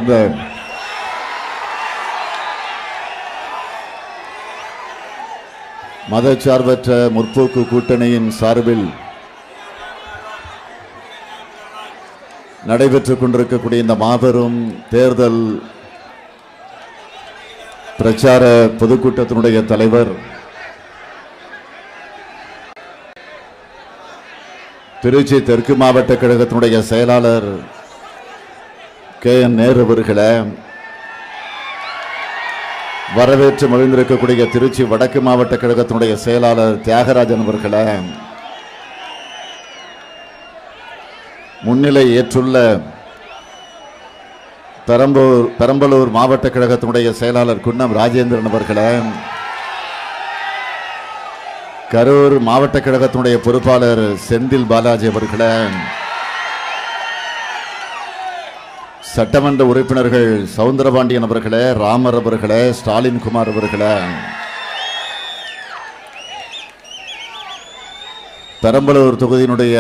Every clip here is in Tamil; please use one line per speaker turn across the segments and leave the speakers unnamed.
சார்ந்த மதச்சார்பற்ற முற்போக்கு கூட்டணியின் சார்பில் நடைபெற்றுக் கொண்டிருக்கக்கூடிய இந்த மாபெரும் தேர்தல் பிரச்சார பொதுக்கூட்டத்தினுடைய தலைவர் திருச்சி தெற்கு மாவட்ட கழகத்தினுடைய செயலாளர் கே என் நேரு அவர்களை வரவேற்று மகிழ்ந்திருக்கக்கூடிய திருச்சி வடக்கு மாவட்ட கழகத்தினுடைய செயலாளர் தியாகராஜன் அவர்களை முன்னிலை ஏற்றுள்ள பெரம்பூர் பெரம்பலூர் மாவட்ட கழகத்தினுடைய செயலாளர் குன்னம் ராஜேந்திரன் அவர்களை கரூர் மாவட்ட கழகத்தினுடைய பொறுப்பாளர் செந்தில் பாலாஜி அவர்களை சட்டமன்ற உறுப்பினர்கள் சவுந்தரபாண்டியன் அவர்களே ராமர் அவர்களே ஸ்டாலின் குமார் அவர்களே பெரம்பலூர் தொகுதியினுடைய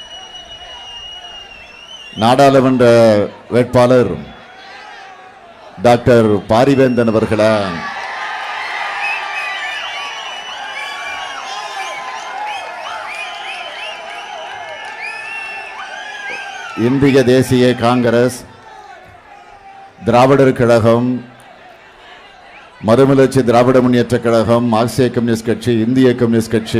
நாடாளுமன்ற வேட்பாளர் டாக்டர் பாரிவேந்தன் அவர்களே இந்திய தேசிய காங்கிரஸ் திராவிடர் கழகம் மறுமலர்ச்சி திராவிட முன்னேற்ற கழகம் மார்க்சிய கம்யூனிஸ்ட் கட்சி இந்திய கம்யூனிஸ்ட் கட்சி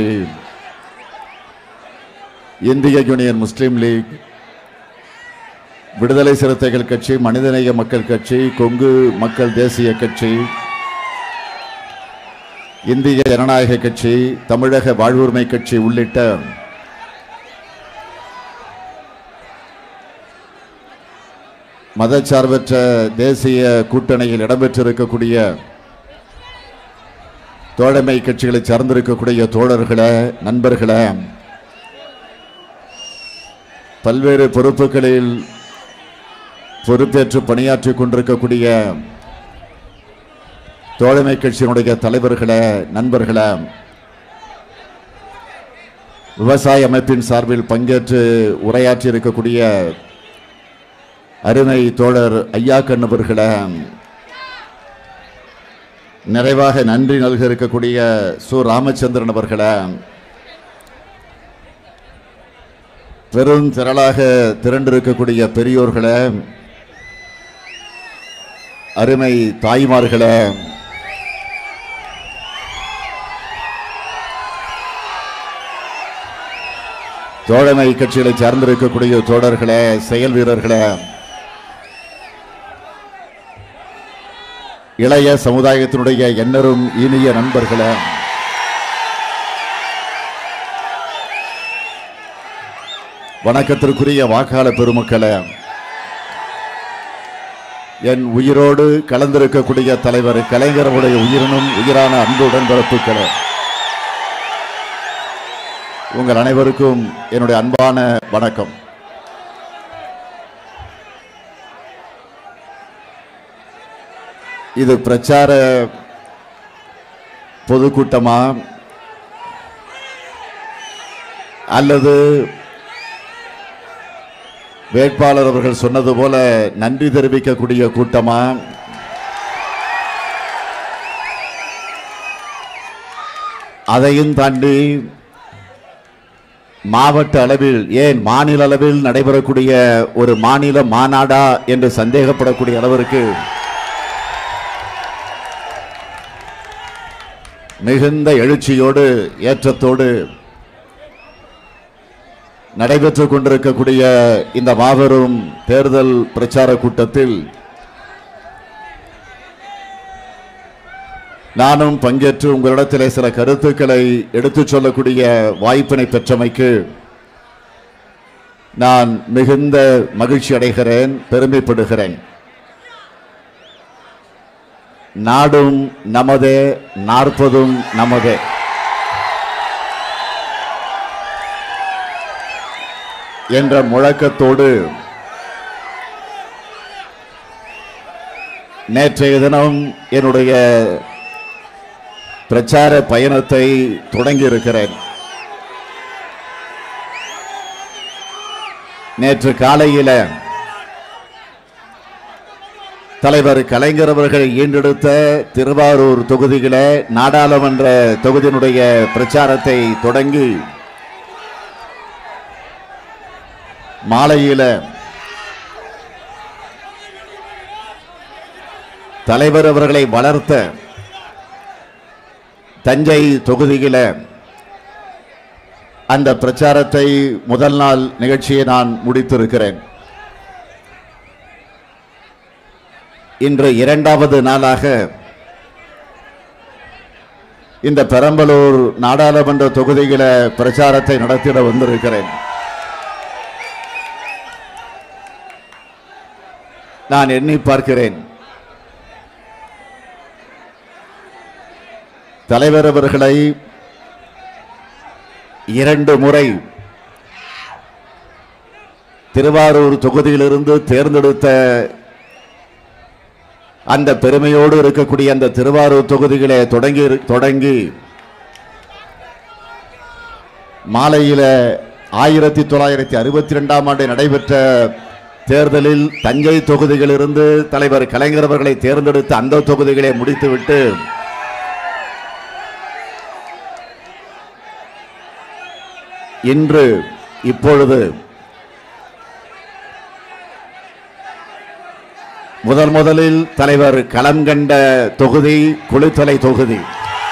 இந்திய யூனியன் முஸ்லீம் லீக் விடுதலை சிறுத்தைகள் கட்சி மனிதநேய மக்கள் கட்சி கொங்கு மக்கள் தேசிய கட்சி இந்திய ஜனநாயக கட்சி தமிழக வாழ்வுரிமை கட்சி உள்ளிட்ட மதச்சார்பற்ற தேசிய கூட்டணியில் இடம்பெற்றிருக்கக்கூடிய தோழமை கட்சிகளை சார்ந்திருக்கக்கூடிய தோழர்களே நண்பர்களே பல்வேறு பொறுப்புகளில் பொறுப்பேற்று பணியாற்றிக் கொண்டிருக்கக்கூடிய தோழமை கட்சியினுடைய தலைவர்களே நண்பர்களே விவசாய அமைப்பின் சார்பில் பங்கேற்று உரையாற்றி இருக்கக்கூடிய அருமை தோழர் ஐயா கண்ணவர்களே நிறைவாக நன்றி நல்க இருக்கக்கூடிய சு ராமச்சந்திரன் அவர்களே பெரும் திரளாக திரண்டிருக்கக்கூடிய பெரியோர்களே அருமை தாய்மார்களே தோழமை கட்சிகளை சார்ந்திருக்கக்கூடிய தோழர்களே செயல் வீரர்களே இளைய சமுதாயத்தினுடைய எண்ணரும் இனிய நண்பர்களே வணக்கத்திற்குரிய வாக்காள பெருமக்களே என் உயிரோடு கலந்திருக்கக்கூடிய தலைவர் கலைஞருடைய உயிரினும் உயிரான அன்பு உடன்பிறப்புகளே உங்கள் அனைவருக்கும் என்னுடைய அன்பான வணக்கம் இது பிரச்சார பொதுக்கூட்டமா அல்லது வேட்பாளர் அவர்கள் சொன்னது போல நன்றி தெரிவிக்கக்கூடிய கூட்டமா அதையும் தாண்டி மாவட்ட அளவில் ஏன் மாநில அளவில் நடைபெறக்கூடிய ஒரு மாநில மாநாடா என்று சந்தேகப்படக்கூடிய அளவிற்கு மிகுந்த எழுச்சியோடு ஏற்றத்தோடு நடைபெற்றுக் கொண்டிருக்கக்கூடிய இந்த மாபெரும் தேர்தல் பிரச்சார கூட்டத்தில் நானும் பங்கேற்று உங்களிடத்திலே சில கருத்துக்களை எடுத்துச் சொல்லக்கூடிய வாய்ப்பினை பெற்றமைக்கு நான் மிகுந்த மகிழ்ச்சி அடைகிறேன் பெருமைப்படுகிறேன் நாடும் நமதே நாற்பதும் நமதே என்ற முழக்கத்தோடு நேற்றைய தினம் என்னுடைய பிரச்சார பயணத்தை தொடங்கி இருக்கிறேன் நேற்று காலையில தலைவர் கலைஞர் அவர்கள் ஈண்டெடுத்த திருவாரூர் தொகுதியில நாடாளுமன்ற தொகுதியினுடைய பிரச்சாரத்தை தொடங்கி மாலையில தலைவர் அவர்களை வளர்த்த தஞ்சை தொகுதியில அந்த பிரச்சாரத்தை முதல் நாள் நிகழ்ச்சியை நான் முடித்திருக்கிறேன் இன்று இரண்டாவது நாளாக இந்த பெரம்பலூர் நாடாளுமன்ற தொகுதியில பிரச்சாரத்தை நடத்திட வந்திருக்கிறேன் நான் எண்ணி பார்க்கிறேன் தலைவர் அவர்களை இரண்டு முறை திருவாரூர் தொகுதியிலிருந்து தேர்ந்தெடுத்த அந்த பெருமையோடு இருக்கக்கூடிய அந்த திருவாரூர் தொகுதிகளே தொடங்கி தொடங்கி மாலையில ஆயிரத்தி தொள்ளாயிரத்தி அறுபத்தி ரெண்டாம் ஆண்டு நடைபெற்ற தேர்தலில் தஞ்சை தொகுதியிலிருந்து தலைவர் கலைஞர் அவர்களை தேர்ந்தெடுத்து அந்த தொகுதிகளை முடித்துவிட்டு இன்று இப்பொழுது முதல் முதலில் தலைவர் களம் கண்ட தொகுதி குளித்தலை தொகுதி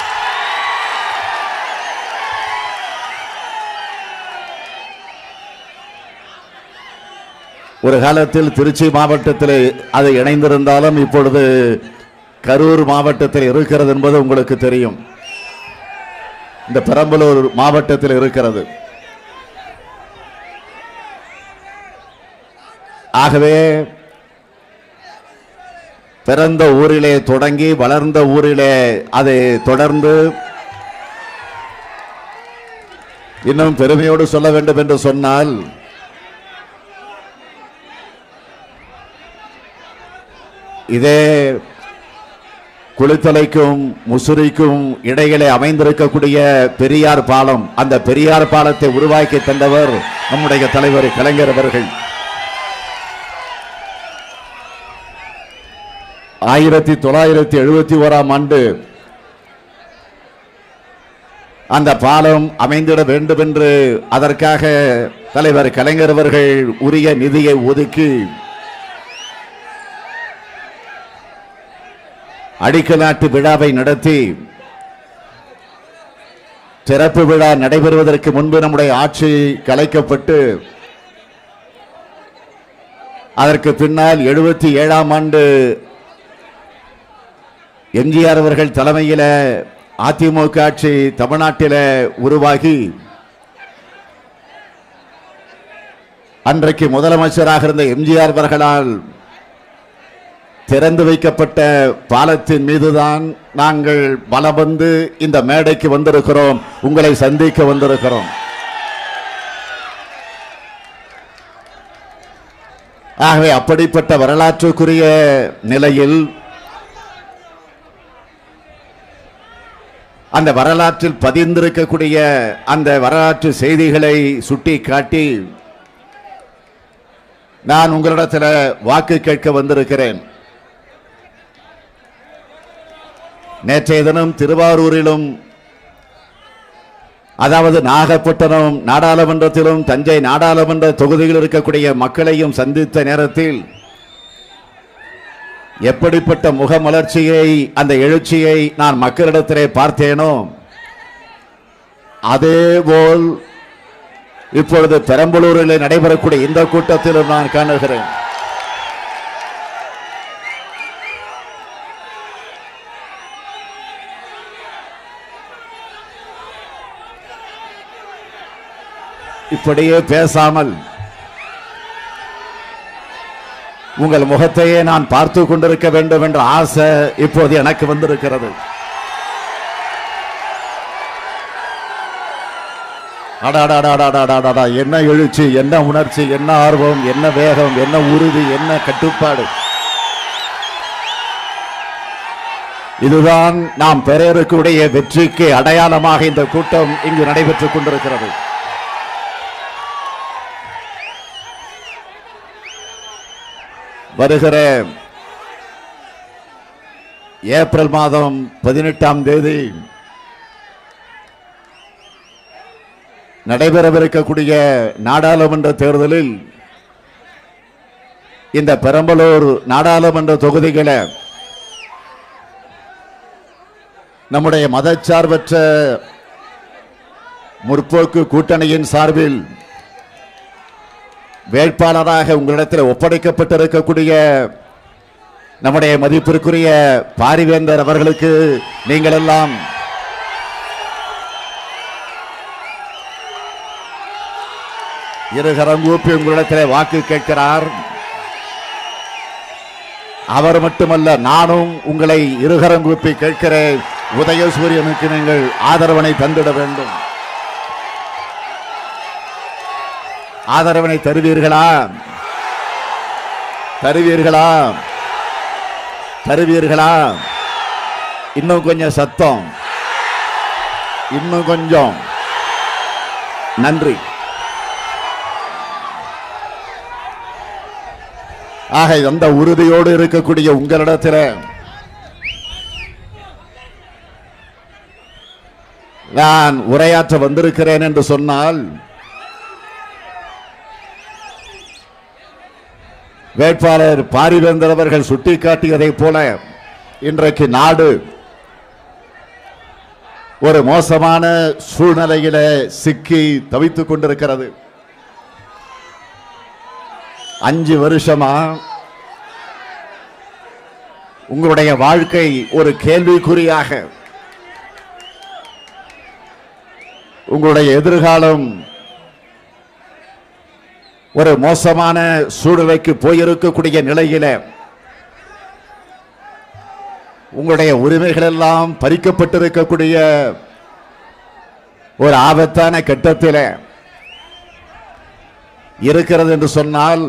ஒரு காலத்தில் திருச்சி மாவட்டத்தில் அது இணைந்திருந்தாலும் இப்பொழுது கரூர் மாவட்டத்தில் இருக்கிறது என்பது உங்களுக்கு தெரியும் இந்த பெரம்பலூர் மாவட்டத்தில் இருக்கிறது ஆகவே பிறந்த ஊரிலே தொடங்கி வளர்ந்த ஊரிலே அதை தொடர்ந்து இன்னும் பெருமையோடு சொல்ல வேண்டும் என்று சொன்னால் இதே குளித்தலைக்கும் முசிறிக்கும் இடையிலே அமைந்திருக்கக்கூடிய பெரியார் பாலம் அந்த பெரியார் பாலத்தை உருவாக்கி தந்தவர் நம்முடைய தலைவர் கலைஞர் அவர்கள் ஆயிரத்தி தொள்ளாயிரத்தி எழுபத்தி ஓராம் ஆண்டு அந்த பாலம் அமைந்திட வேண்டும் என்று அதற்காக தலைவர் கலைஞர் அவர்கள் உரிய நிதியை ஒதுக்கி அடிக்கலாட்டு விழாவை நடத்தி சிறப்பு விழா நடைபெறுவதற்கு முன்பு நம்முடைய ஆட்சி கலைக்கப்பட்டு அதற்கு பின்னால் எழுபத்தி ஏழாம் ஆண்டு எம்ஜிஆர் அவர்கள் தலைமையில அதிமுக ஆட்சி தமிழ்நாட்டில உருவாகி அன்றைக்கு முதலமைச்சராக இருந்த எம்ஜிஆர் அவர்களால் திறந்து வைக்கப்பட்ட பாலத்தின் மீதுதான் நாங்கள் பலம் வந்து இந்த மேடைக்கு வந்திருக்கிறோம் உங்களை சந்திக்க வந்திருக்கிறோம் ஆகவே அப்படிப்பட்ட வரலாற்றுக்குரிய நிலையில் அந்த வரலாற்றில் பதிந்திருக்கக்கூடிய அந்த வரலாற்று செய்திகளை சுட்டி காட்டி நான் உங்களிடத்தில் வாக்கு கேட்க வந்திருக்கிறேன் நேற்றைய தினம் திருவாரூரிலும் அதாவது நாகப்பட்டினம் நாடாளுமன்றத்திலும் தஞ்சை நாடாளுமன்ற தொகுதியில் இருக்கக்கூடிய மக்களையும் சந்தித்த நேரத்தில் எப்படிப்பட்ட முகமலர்ச்சியை அந்த எழுச்சியை நான் மக்களிடத்திலே பார்த்தேனோ அதேபோல் இப்பொழுது பெரம்பலூரில் நடைபெறக்கூடிய இந்த கூட்டத்திலும் நான் காணுகிறேன் இப்படியே பேசாமல் உங்கள் முகத்தையே நான் பார்த்து கொண்டிருக்க வேண்டும் என்ற ஆசை இப்போது எனக்கு வந்திருக்கிறது அடாடாடாடாடாடாடா என்ன எழுச்சி என்ன உணர்ச்சி என்ன ஆர்வம் என்ன வேகம் என்ன உறுதி என்ன கட்டுப்பாடு இதுதான் நாம் பெற இருக்கக்கூடிய வெற்றிக்கு அடையாளமாக இந்த கூட்டம் இங்கு நடைபெற்றுக் கொண்டிருக்கிறது வருகிற ஏப்ரல் மாதம் பதினெட்டாம் தேதி நடைபெறவிருக்கக்கூடிய நாடாளுமன்ற தேர்தலில் இந்த பெரம்பலூர் நாடாளுமன்ற தொகுதிகளை நம்முடைய மதச்சார்பற்ற முற்போக்கு கூட்டணியின் சார்பில் வேட்பாளராக உங்களிடத்தில் ஒப்படைக்கப்பட்டிருக்கக்கூடிய நம்முடைய மதிப்பிற்குரிய பாரிவேந்தர் அவர்களுக்கு நீங்கள் எல்லாம் இருகரம் கூப்பி உங்களிடத்தில் வாக்கு கேட்கிறார் அவர் மட்டுமல்ல நானும் உங்களை இருகரம் கூப்பி கேட்கிறேன் உதயசூரியனுக்கு நீங்கள் ஆதரவனை தந்திட வேண்டும் ஆதரவனை தருவீர்களா தருவீர்களா தருவீர்களா இன்னும் கொஞ்சம் சத்தம் இன்னும் கொஞ்சம் நன்றி ஆக அந்த உறுதியோடு இருக்கக்கூடிய உங்களிடத்தில் நான் உரையாற்ற வந்திருக்கிறேன் என்று சொன்னால் வேட்பாளர் பாரிவேந்தர் அவர்கள் சுட்டிக்காட்டியதைப் போல இன்றைக்கு நாடு ஒரு மோசமான சூழ்நிலையில சிக்கி தவித்துக் கொண்டிருக்கிறது அஞ்சு வருஷமா உங்களுடைய வாழ்க்கை ஒரு கேள்விக்குறியாக உங்களுடைய எதிர்காலம் ஒரு மோசமான சூழ்நிலைக்கு போயிருக்கக்கூடிய நிலையில உங்களுடைய உரிமைகள் எல்லாம் பறிக்கப்பட்டிருக்கக்கூடிய ஒரு ஆபத்தான கட்டத்தில் இருக்கிறது என்று சொன்னால்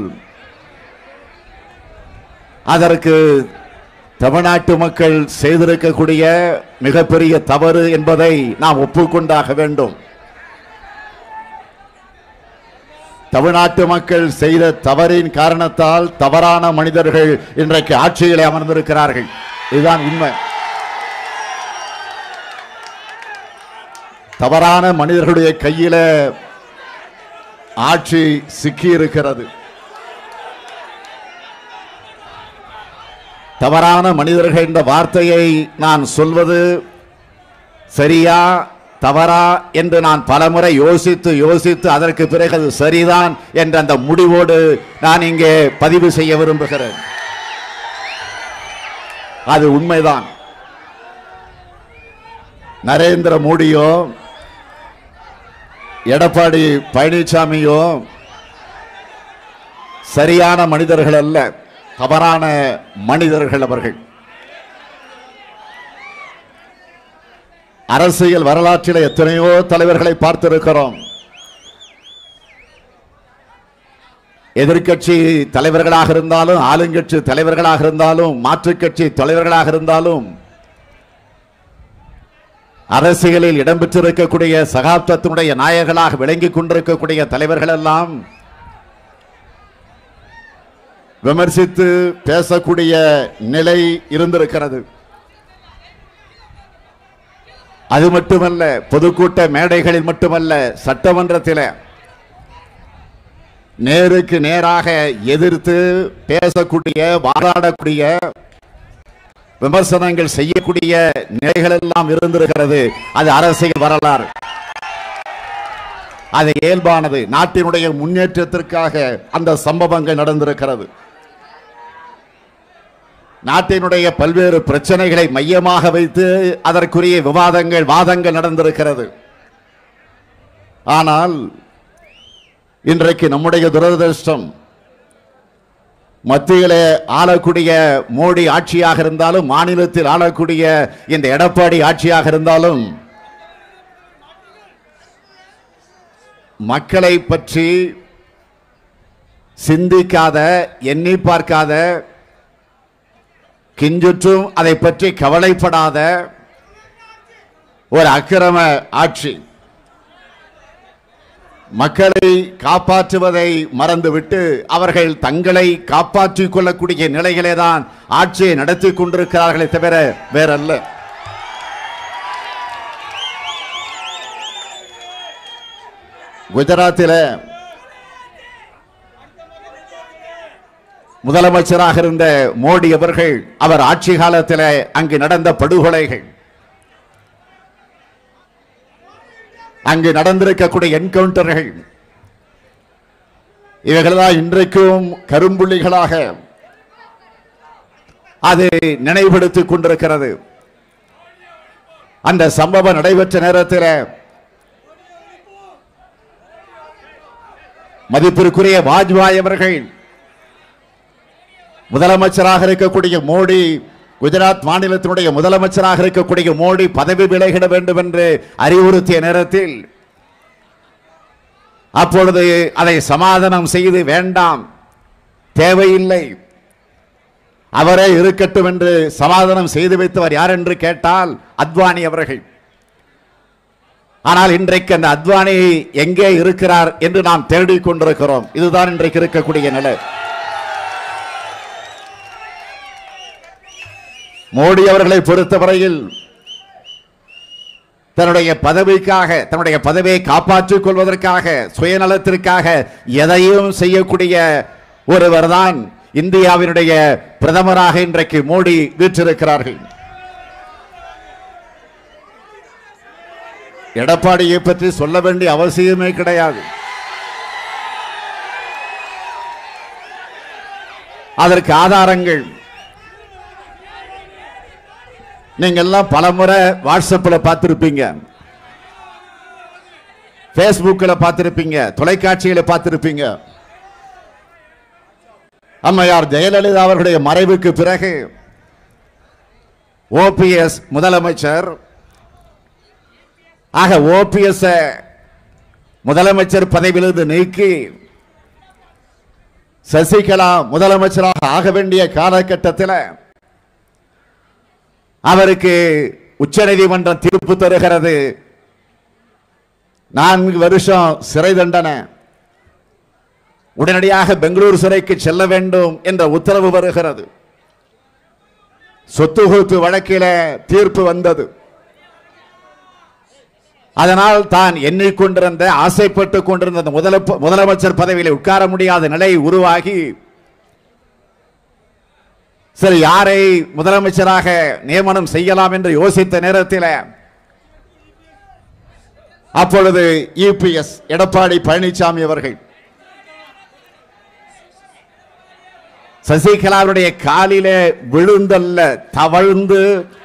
அதற்கு தமிழ்நாட்டு மக்கள் செய்திருக்கக்கூடிய மிகப்பெரிய தவறு என்பதை நாம் ஒப்புக்கொண்டாக வேண்டும் தமிழ்நாட்டு மக்கள் செய்த தவறின் காரணத்தால் தவறான மனிதர்கள் இன்றைக்கு ஆட்சியிலே அமர்ந்திருக்கிறார்கள் இதுதான் உண்மை தவறான மனிதர்களுடைய கையில ஆட்சி சிக்கி இருக்கிறது தவறான மனிதர்கள் என்ற வார்த்தையை நான் சொல்வது சரியா தவறா என்று நான் பலமுறை யோசித்து யோசித்து அதற்கு பிறகு அது சரிதான் என்ற அந்த முடிவோடு நான் இங்கே பதிவு செய்ய விரும்புகிறேன் அது உண்மைதான் நரேந்திர மோடியோ எடப்பாடி பழனிசாமியோ சரியான மனிதர்கள் அல்ல தவறான மனிதர்கள் அவர்கள் அரசியல் வரலாற்றில் எத்தனையோ தலைவர்களை பார்த்திருக்கிறோம் எதிர்க்கட்சி தலைவர்களாக இருந்தாலும் ஆளுங்கட்சி தலைவர்களாக இருந்தாலும் மாற்றுக் கட்சி தலைவர்களாக இருந்தாலும் அரசியலில் இடம்பெற்றிருக்கக்கூடிய சகாப்தத்தினுடைய நாயகர்களாக விளங்கிக் கொண்டிருக்கக்கூடிய தலைவர்கள் எல்லாம் விமர்சித்து பேசக்கூடிய நிலை இருந்திருக்கிறது அது மட்டுமல்ல பொதுக்கூட்ட மேடைகளில் மட்டுமல்ல சட்டமன்றத்தில் நேருக்கு நேராக எதிர்த்து பேசக்கூடிய வாதாடக்கூடிய விமர்சனங்கள் செய்யக்கூடிய நிலைகள் எல்லாம் இருந்திருக்கிறது அது அரசியல் வரலாறு அது இயல்பானது நாட்டினுடைய முன்னேற்றத்திற்காக அந்த சம்பவங்கள் நடந்திருக்கிறது நாட்டினுடைய பல்வேறு பிரச்சனைகளை மையமாக வைத்து அதற்குரிய விவாதங்கள் வாதங்கள் நடந்திருக்கிறது ஆனால் இன்றைக்கு நம்முடைய துரதிருஷ்டம் மத்தியிலே ஆளக்கூடிய மோடி ஆட்சியாக இருந்தாலும் மாநிலத்தில் ஆளக்கூடிய இந்த எடப்பாடி ஆட்சியாக இருந்தாலும் மக்களை பற்றி சிந்திக்காத எண்ணி பார்க்காத கிஞ்சுற்றும் அதை பற்றி கவலைப்படாத ஒரு அக்கிரம ஆட்சி மக்களை காப்பாற்றுவதை மறந்துவிட்டு அவர்கள் தங்களை காப்பாற்றிக் கொள்ளக்கூடிய நிலையிலே தான் ஆட்சியை நடத்தி கொண்டிருக்கிறார்களே தவிர வேறல்ல குஜராத்தில முதலமைச்சராக இருந்த மோடி அவர்கள் அவர் ஆட்சி காலத்தில் அங்கு நடந்த படுகொலைகள் அங்கு நடந்திருக்கக்கூடிய என்கவுண்டர்கள் இவைகள்தான் இன்றைக்கும் கரும்புள்ளிகளாக அது நினைவுபடுத்திக் கொண்டிருக்கிறது அந்த சம்பவம் நடைபெற்ற நேரத்தில் மதிப்பிற்குரிய வாஜ்பாய் அவர்கள் முதலமைச்சராக இருக்கக்கூடிய மோடி குஜராத் மாநிலத்தினுடைய முதலமைச்சராக இருக்கக்கூடிய மோடி பதவி விலகிட வேண்டும் என்று அறிவுறுத்திய நேரத்தில் அப்பொழுது அதை சமாதானம் செய்து வேண்டாம் தேவையில்லை அவரே இருக்கட்டும் என்று சமாதானம் செய்து வைத்தவர் யார் என்று கேட்டால் அத்வானி அவர்கள் ஆனால் இன்றைக்கு அந்த அத்வானி எங்கே இருக்கிறார் என்று நாம் தேடிக் கொண்டிருக்கிறோம் இதுதான் இன்றைக்கு இருக்கக்கூடிய நிலை மோடி அவர்களை பொறுத்தவரையில் தன்னுடைய பதவிக்காக தன்னுடைய பதவியை காப்பாற்றிக் கொள்வதற்காக சுயநலத்திற்காக எதையும் செய்யக்கூடிய ஒருவர் தான் இந்தியாவினுடைய பிரதமராக இன்றைக்கு மோடி வீற்றிருக்கிறார்கள் எடப்பாடியை பற்றி சொல்ல வேண்டிய அவசியமே கிடையாது அதற்கு ஆதாரங்கள் நீங்க எல்லாம் பலமுறை வாட்ஸ்அப்பில் பார்த்திருப்பீங்க ஃபேஸ்புக்கில் பார்த்திருப்பீங்க தொலைக்காட்சியில பார்த்திருப்பீங்க அம்மையார் ஜெயலலிதா அவர்களுடைய மறைவுக்கு பிறகு ஓபிஎஸ் முதலமைச்சர் ஆக ஓபிஎஸ் முதலமைச்சர் பதவியிலிருந்து நீக்கி சசிகலா முதலமைச்சராக ஆக வேண்டிய காலகட்டத்தில் அவருக்கு உச்சநீதிமன்றம் தீர்ப்பு தருகிறது நான்கு வருஷம் சிறை தண்டனை உடனடியாக பெங்களூர் சிறைக்கு செல்ல வேண்டும் என்ற உத்தரவு வருகிறது சொத்து குவிப்பு வழக்கில தீர்ப்பு வந்தது அதனால் தான் எண்ணிக்கொண்டிருந்த ஆசைப்பட்டு கொண்டிருந்த அந்த முதல முதலமைச்சர் பதவியில் உட்கார முடியாத நிலை உருவாகி சரி யாரை முதலமைச்சராக நியமனம் செய்யலாம் என்று யோசித்த நேரத்தில் அப்பொழுது இபிஎஸ் எடப்பாடி பழனிசாமி அவர்கள் சசிகலாவுடைய காலிலே விழுந்தல்ல தவழ்ந்து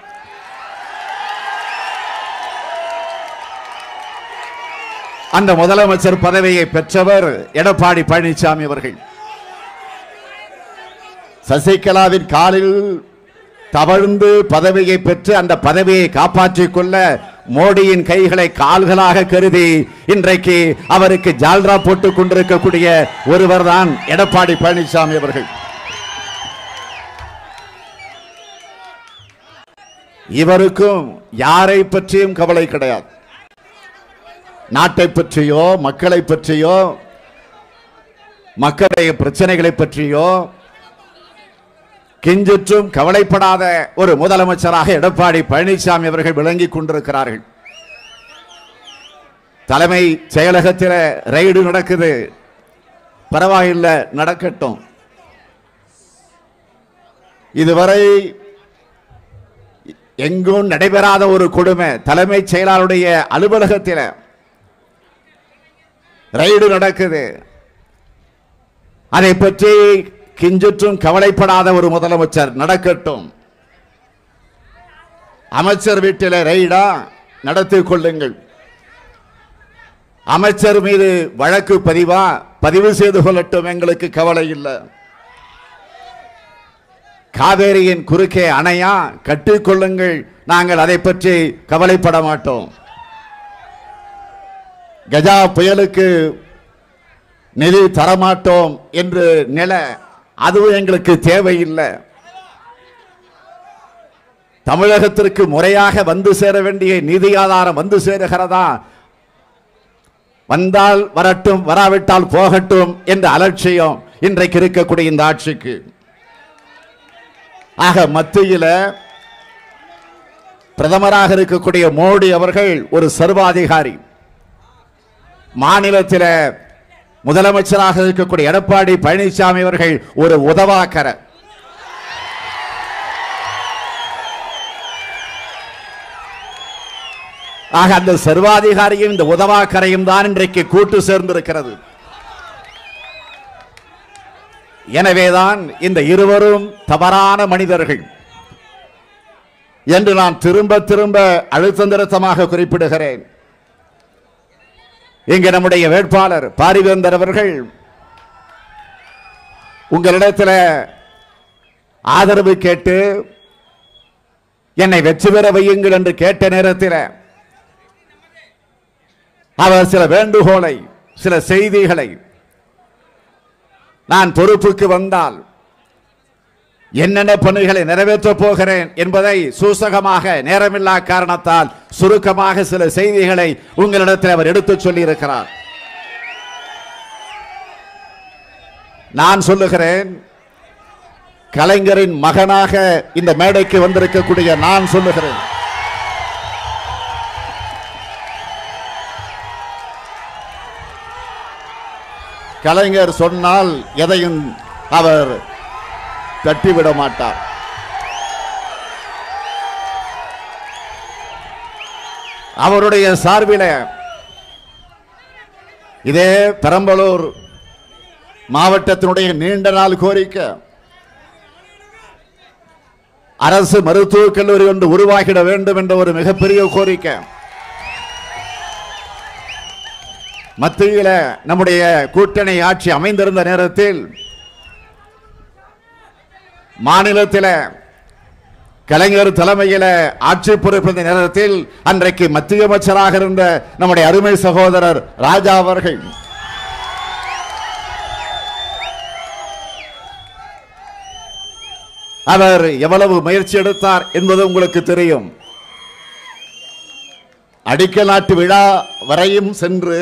அந்த முதலமைச்சர் பதவியை பெற்றவர் எடப்பாடி பழனிசாமி அவர்கள் சசிகலாவின் காலில் தவழ்ந்து பதவியை பெற்று அந்த பதவியை காப்பாற்றிக் கொள்ள மோடியின் கைகளை கால்களாக கருதி இன்றைக்கு அவருக்கு ஜால்ரா போட்டுக் கொண்டிருக்கக்கூடிய ஒருவர் தான் எடப்பாடி பழனிசாமி அவர்கள் இவருக்கும் யாரை பற்றியும் கவலை கிடையாது நாட்டை பற்றியோ மக்களை பற்றியோ மக்களுடைய பிரச்சனைகளை பற்றியோ கிஞ்சிற்றும் கவலைப்படாத ஒரு முதலமைச்சராக எடப்பாடி பழனிசாமி அவர்கள் விளங்கிக் கொண்டிருக்கிறார்கள் தலைமை செயலகத்தில் ரெய்டு நடக்குது பரவாயில்லை நடக்கட்டும் இதுவரை எங்கும் நடைபெறாத ஒரு கொடுமை தலைமைச் செயலாளருடைய அலுவலகத்தில் ரைடு நடக்குது அதை பற்றி கிஞ்சிற்றும் கவலைப்படாத ஒரு முதலமைச்சர் நடக்கட்டும் அமைச்சர் வீட்டில் ரைடா நடத்தி கொள்ளுங்கள் அமைச்சர் மீது வழக்கு பதிவா பதிவு செய்து கொள்ளட்டும் எங்களுக்கு கவலை இல்லை காவேரியின் குறுக்கே அணையா கட்டிக்கொள்ளுங்கள் நாங்கள் அதை பற்றி கவலைப்பட மாட்டோம் கஜா புயலுக்கு நிதி தரமாட்டோம் என்று நில அதுவும் எங்களுக்கு தேவையில்லை தமிழகத்திற்கு முறையாக வந்து சேர வேண்டிய நிதி ஆதாரம் வந்து சேருகிறதா வந்தால் வரட்டும் வராவிட்டால் போகட்டும் என்ற அலட்சியம் இன்றைக்கு இருக்கக்கூடிய இந்த ஆட்சிக்கு ஆக மத்தியில பிரதமராக இருக்கக்கூடிய மோடி அவர்கள் ஒரு சர்வாதிகாரி மாநிலத்தில முதலமைச்சராக இருக்கக்கூடிய எடப்பாடி பழனிசாமி அவர்கள் ஒரு உதவாக்கர ஆக அந்த சர்வாதிகாரியும் இந்த உதவாக்கரையும் தான் இன்றைக்கு கூட்டு சேர்ந்திருக்கிறது எனவேதான் இந்த இருவரும் தவறான மனிதர்கள் என்று நான் திரும்ப திரும்ப அழுத்த நிறுத்தமாக குறிப்பிடுகிறேன் இங்க நம்முடைய வேட்பாளர் பாரிவேந்தர் அவர்கள் உங்களிடத்தில் ஆதரவு கேட்டு என்னை வெற்றி பெற வையுங்கள் என்று கேட்ட நேரத்தில் அவர் சில வேண்டுகோளை சில செய்திகளை நான் பொறுப்புக்கு வந்தால் என்னென்ன பணிகளை நிறைவேற்றப் போகிறேன் என்பதை சூசகமாக நேரமில்லா காரணத்தால் சுருக்கமாக சில செய்திகளை உங்களிடத்தில் அவர் எடுத்துச் சொல்லி இருக்கிறார் நான் சொல்லுகிறேன் கலைஞரின் மகனாக இந்த மேடைக்கு வந்திருக்கக்கூடிய நான் சொல்லுகிறேன் கலைஞர் சொன்னால் எதையும் அவர் தட்டிவிட மாட்டார் அவருடைய சார்பில இதே பெரம்பலூர் மாவட்டத்தினுடைய நீண்ட நாள் கோரிக்கை அரசு மருத்துவக் கல்லூரி ஒன்று உருவாகிட வேண்டும் என்ற ஒரு மிகப்பெரிய கோரிக்கை மத்தியில நம்முடைய கூட்டணி ஆட்சி அமைந்திருந்த நேரத்தில் மாநிலத்தில் கலைஞர் தலைமையில ஆட்சி பொறுப்பிருந்த நேரத்தில் அன்றைக்கு மத்திய அமைச்சராக இருந்த நம்முடைய அருமை சகோதரர் ராஜா அவர்கள் அவர் எவ்வளவு முயற்சி எடுத்தார் என்பது உங்களுக்கு தெரியும் அடிக்கல் நாட்டு விழா வரையும் சென்று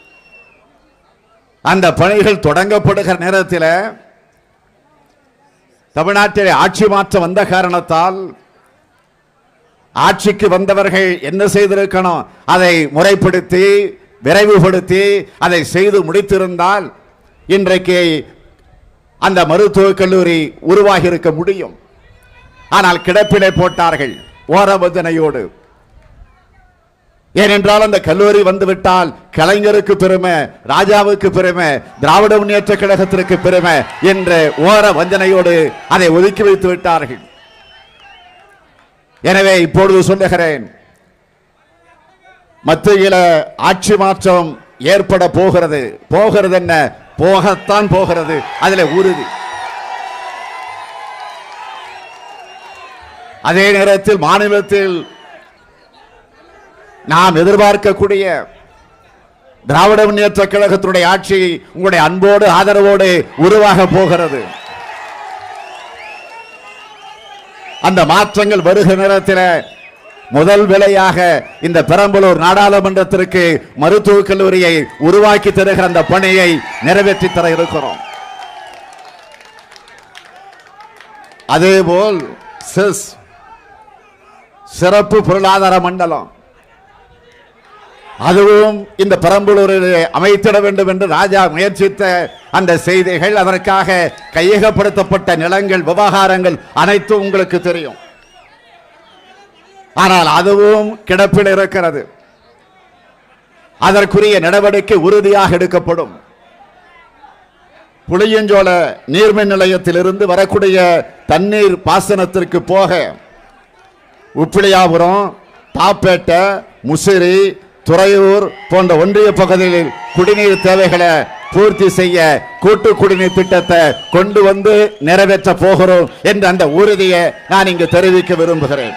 அந்த பணிகள் தொடங்கப்படுகிற நேரத்தில் தமிழ்நாட்டில் ஆட்சி மாற்றம் வந்த காரணத்தால் ஆட்சிக்கு வந்தவர்கள் என்ன செய்திருக்கணும் அதை முறைப்படுத்தி விரைவுபடுத்தி அதை செய்து முடித்திருந்தால் இன்றைக்கு அந்த மருத்துவக் கல்லூரி உருவாகி இருக்க முடியும் ஆனால் கிடப்பிலே போட்டார்கள் ஓரவதனையோடு ஏனென்றால் அந்த கல்லூரி வந்துவிட்டால் கலைஞருக்கு பெருமை ராஜாவுக்கு பெருமை திராவிட முன்னேற்ற கழகத்திற்கு பெருமை என்ற ஓர வஞ்சனையோடு அதை ஒதுக்கி வைத்து விட்டார்கள் எனவே இப்பொழுது சொல்லுகிறேன் மத்தியில ஆட்சி மாற்றம் ஏற்பட போகிறது போகிறது என்ன போகத்தான் போகிறது அதில் உறுதி அதே நேரத்தில் மாநிலத்தில் நாம் எதிர்பார்க்கக்கூடிய திராவிட முன்னேற்ற கழகத்தினுடைய ஆட்சி உங்களுடைய அன்போடு ஆதரவோடு உருவாக போகிறது அந்த மாற்றங்கள் வருகிற நேரத்தில் முதல் விலையாக இந்த பெரம்பலூர் நாடாளுமன்றத்திற்கு மருத்துவக் கல்லூரியை உருவாக்கி தருகிற அந்த பணியை நிறைவேற்றி தர இருக்கிறோம் அதேபோல் செஸ் சிறப்பு பொருளாதார மண்டலம் அதுவும் இந்த பெரம்பலூரில் அமைத்திட வேண்டும் என்று ராஜா முயற்சித்த அந்த செய்திகள் அதற்காக கையகப்படுத்தப்பட்ட நிலங்கள் விவகாரங்கள் அனைத்தும் உங்களுக்கு தெரியும் ஆனால் அதுவும் கிடப்பில் இருக்கிறது அதற்குரிய நடவடிக்கை உறுதியாக எடுக்கப்படும் புளியஞ்சோல நீர்மின் நிலையத்திலிருந்து வரக்கூடிய தண்ணீர் பாசனத்திற்கு போக உப்பிலியாபுரம் தாப்பேட்டை முசிறி துறையூர் போன்ற ஒன்றிய பகுதிகளில் குடிநீர் தேவைகளை பூர்த்தி செய்ய கூட்டு குடிநீர் திட்டத்தை கொண்டு வந்து நிறைவேற்ற போகிறோம் என்ற அந்த உறுதியை நான் இங்கு தெரிவிக்க விரும்புகிறேன்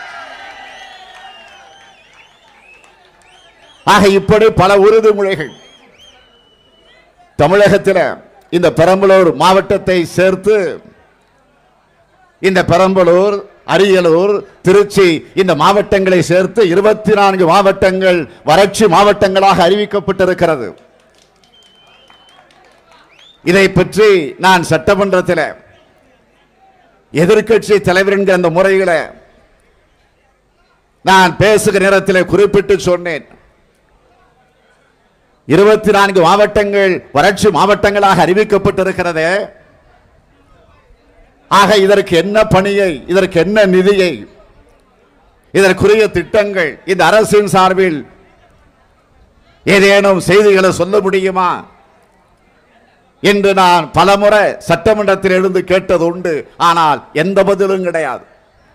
ஆக இப்படி பல உறுதிமொழிகள் தமிழகத்தில் இந்த பெரம்பலூர் மாவட்டத்தை சேர்த்து இந்த பெரம்பலூர் அரியலூர் திருச்சி இந்த மாவட்டங்களை சேர்த்து இருபத்தி நான்கு மாவட்டங்கள் வறட்சி மாவட்டங்களாக அறிவிக்கப்பட்டிருக்கிறது இதை பற்றி நான் சட்டமன்றத்தில் எதிர்க்கட்சி தலைவர் என்கிற அந்த முறையில் நான் பேசுகிற நேரத்தில் குறிப்பிட்டு சொன்னேன் இருபத்தி நான்கு மாவட்டங்கள் வறட்சி மாவட்டங்களாக அறிவிக்கப்பட்டிருக்கிறது ஆக இதற்கு என்ன பணியை இதற்கு என்ன நிதியை இதற்குரிய திட்டங்கள் இந்த அரசின் சார்பில் ஏதேனும் செய்திகளை சொல்ல முடியுமா என்று நான் பலமுறை சட்டமன்றத்தில் எழுந்து கேட்டது உண்டு ஆனால் எந்த பதிலும் கிடையாது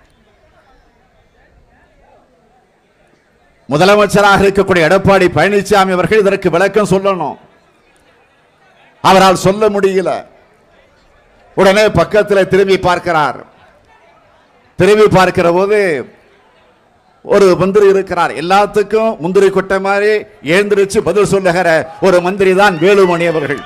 முதலமைச்சராக இருக்கக்கூடிய எடப்பாடி பழனிசாமி அவர்கள் இதற்கு விளக்கம் சொல்லணும் அவரால் சொல்ல முடியல உடனே பக்கத்தில் திரும்பி பார்க்கிறார் திரும்பி பார்க்கிற போது ஒரு மந்திரி இருக்கிறார் எல்லாத்துக்கும் முந்திரி கொட்டை மாதிரி எழுந்திருச்சு பதில் சொல்லுகிற ஒரு மந்திரி தான் வேலுமணி அவர்கள்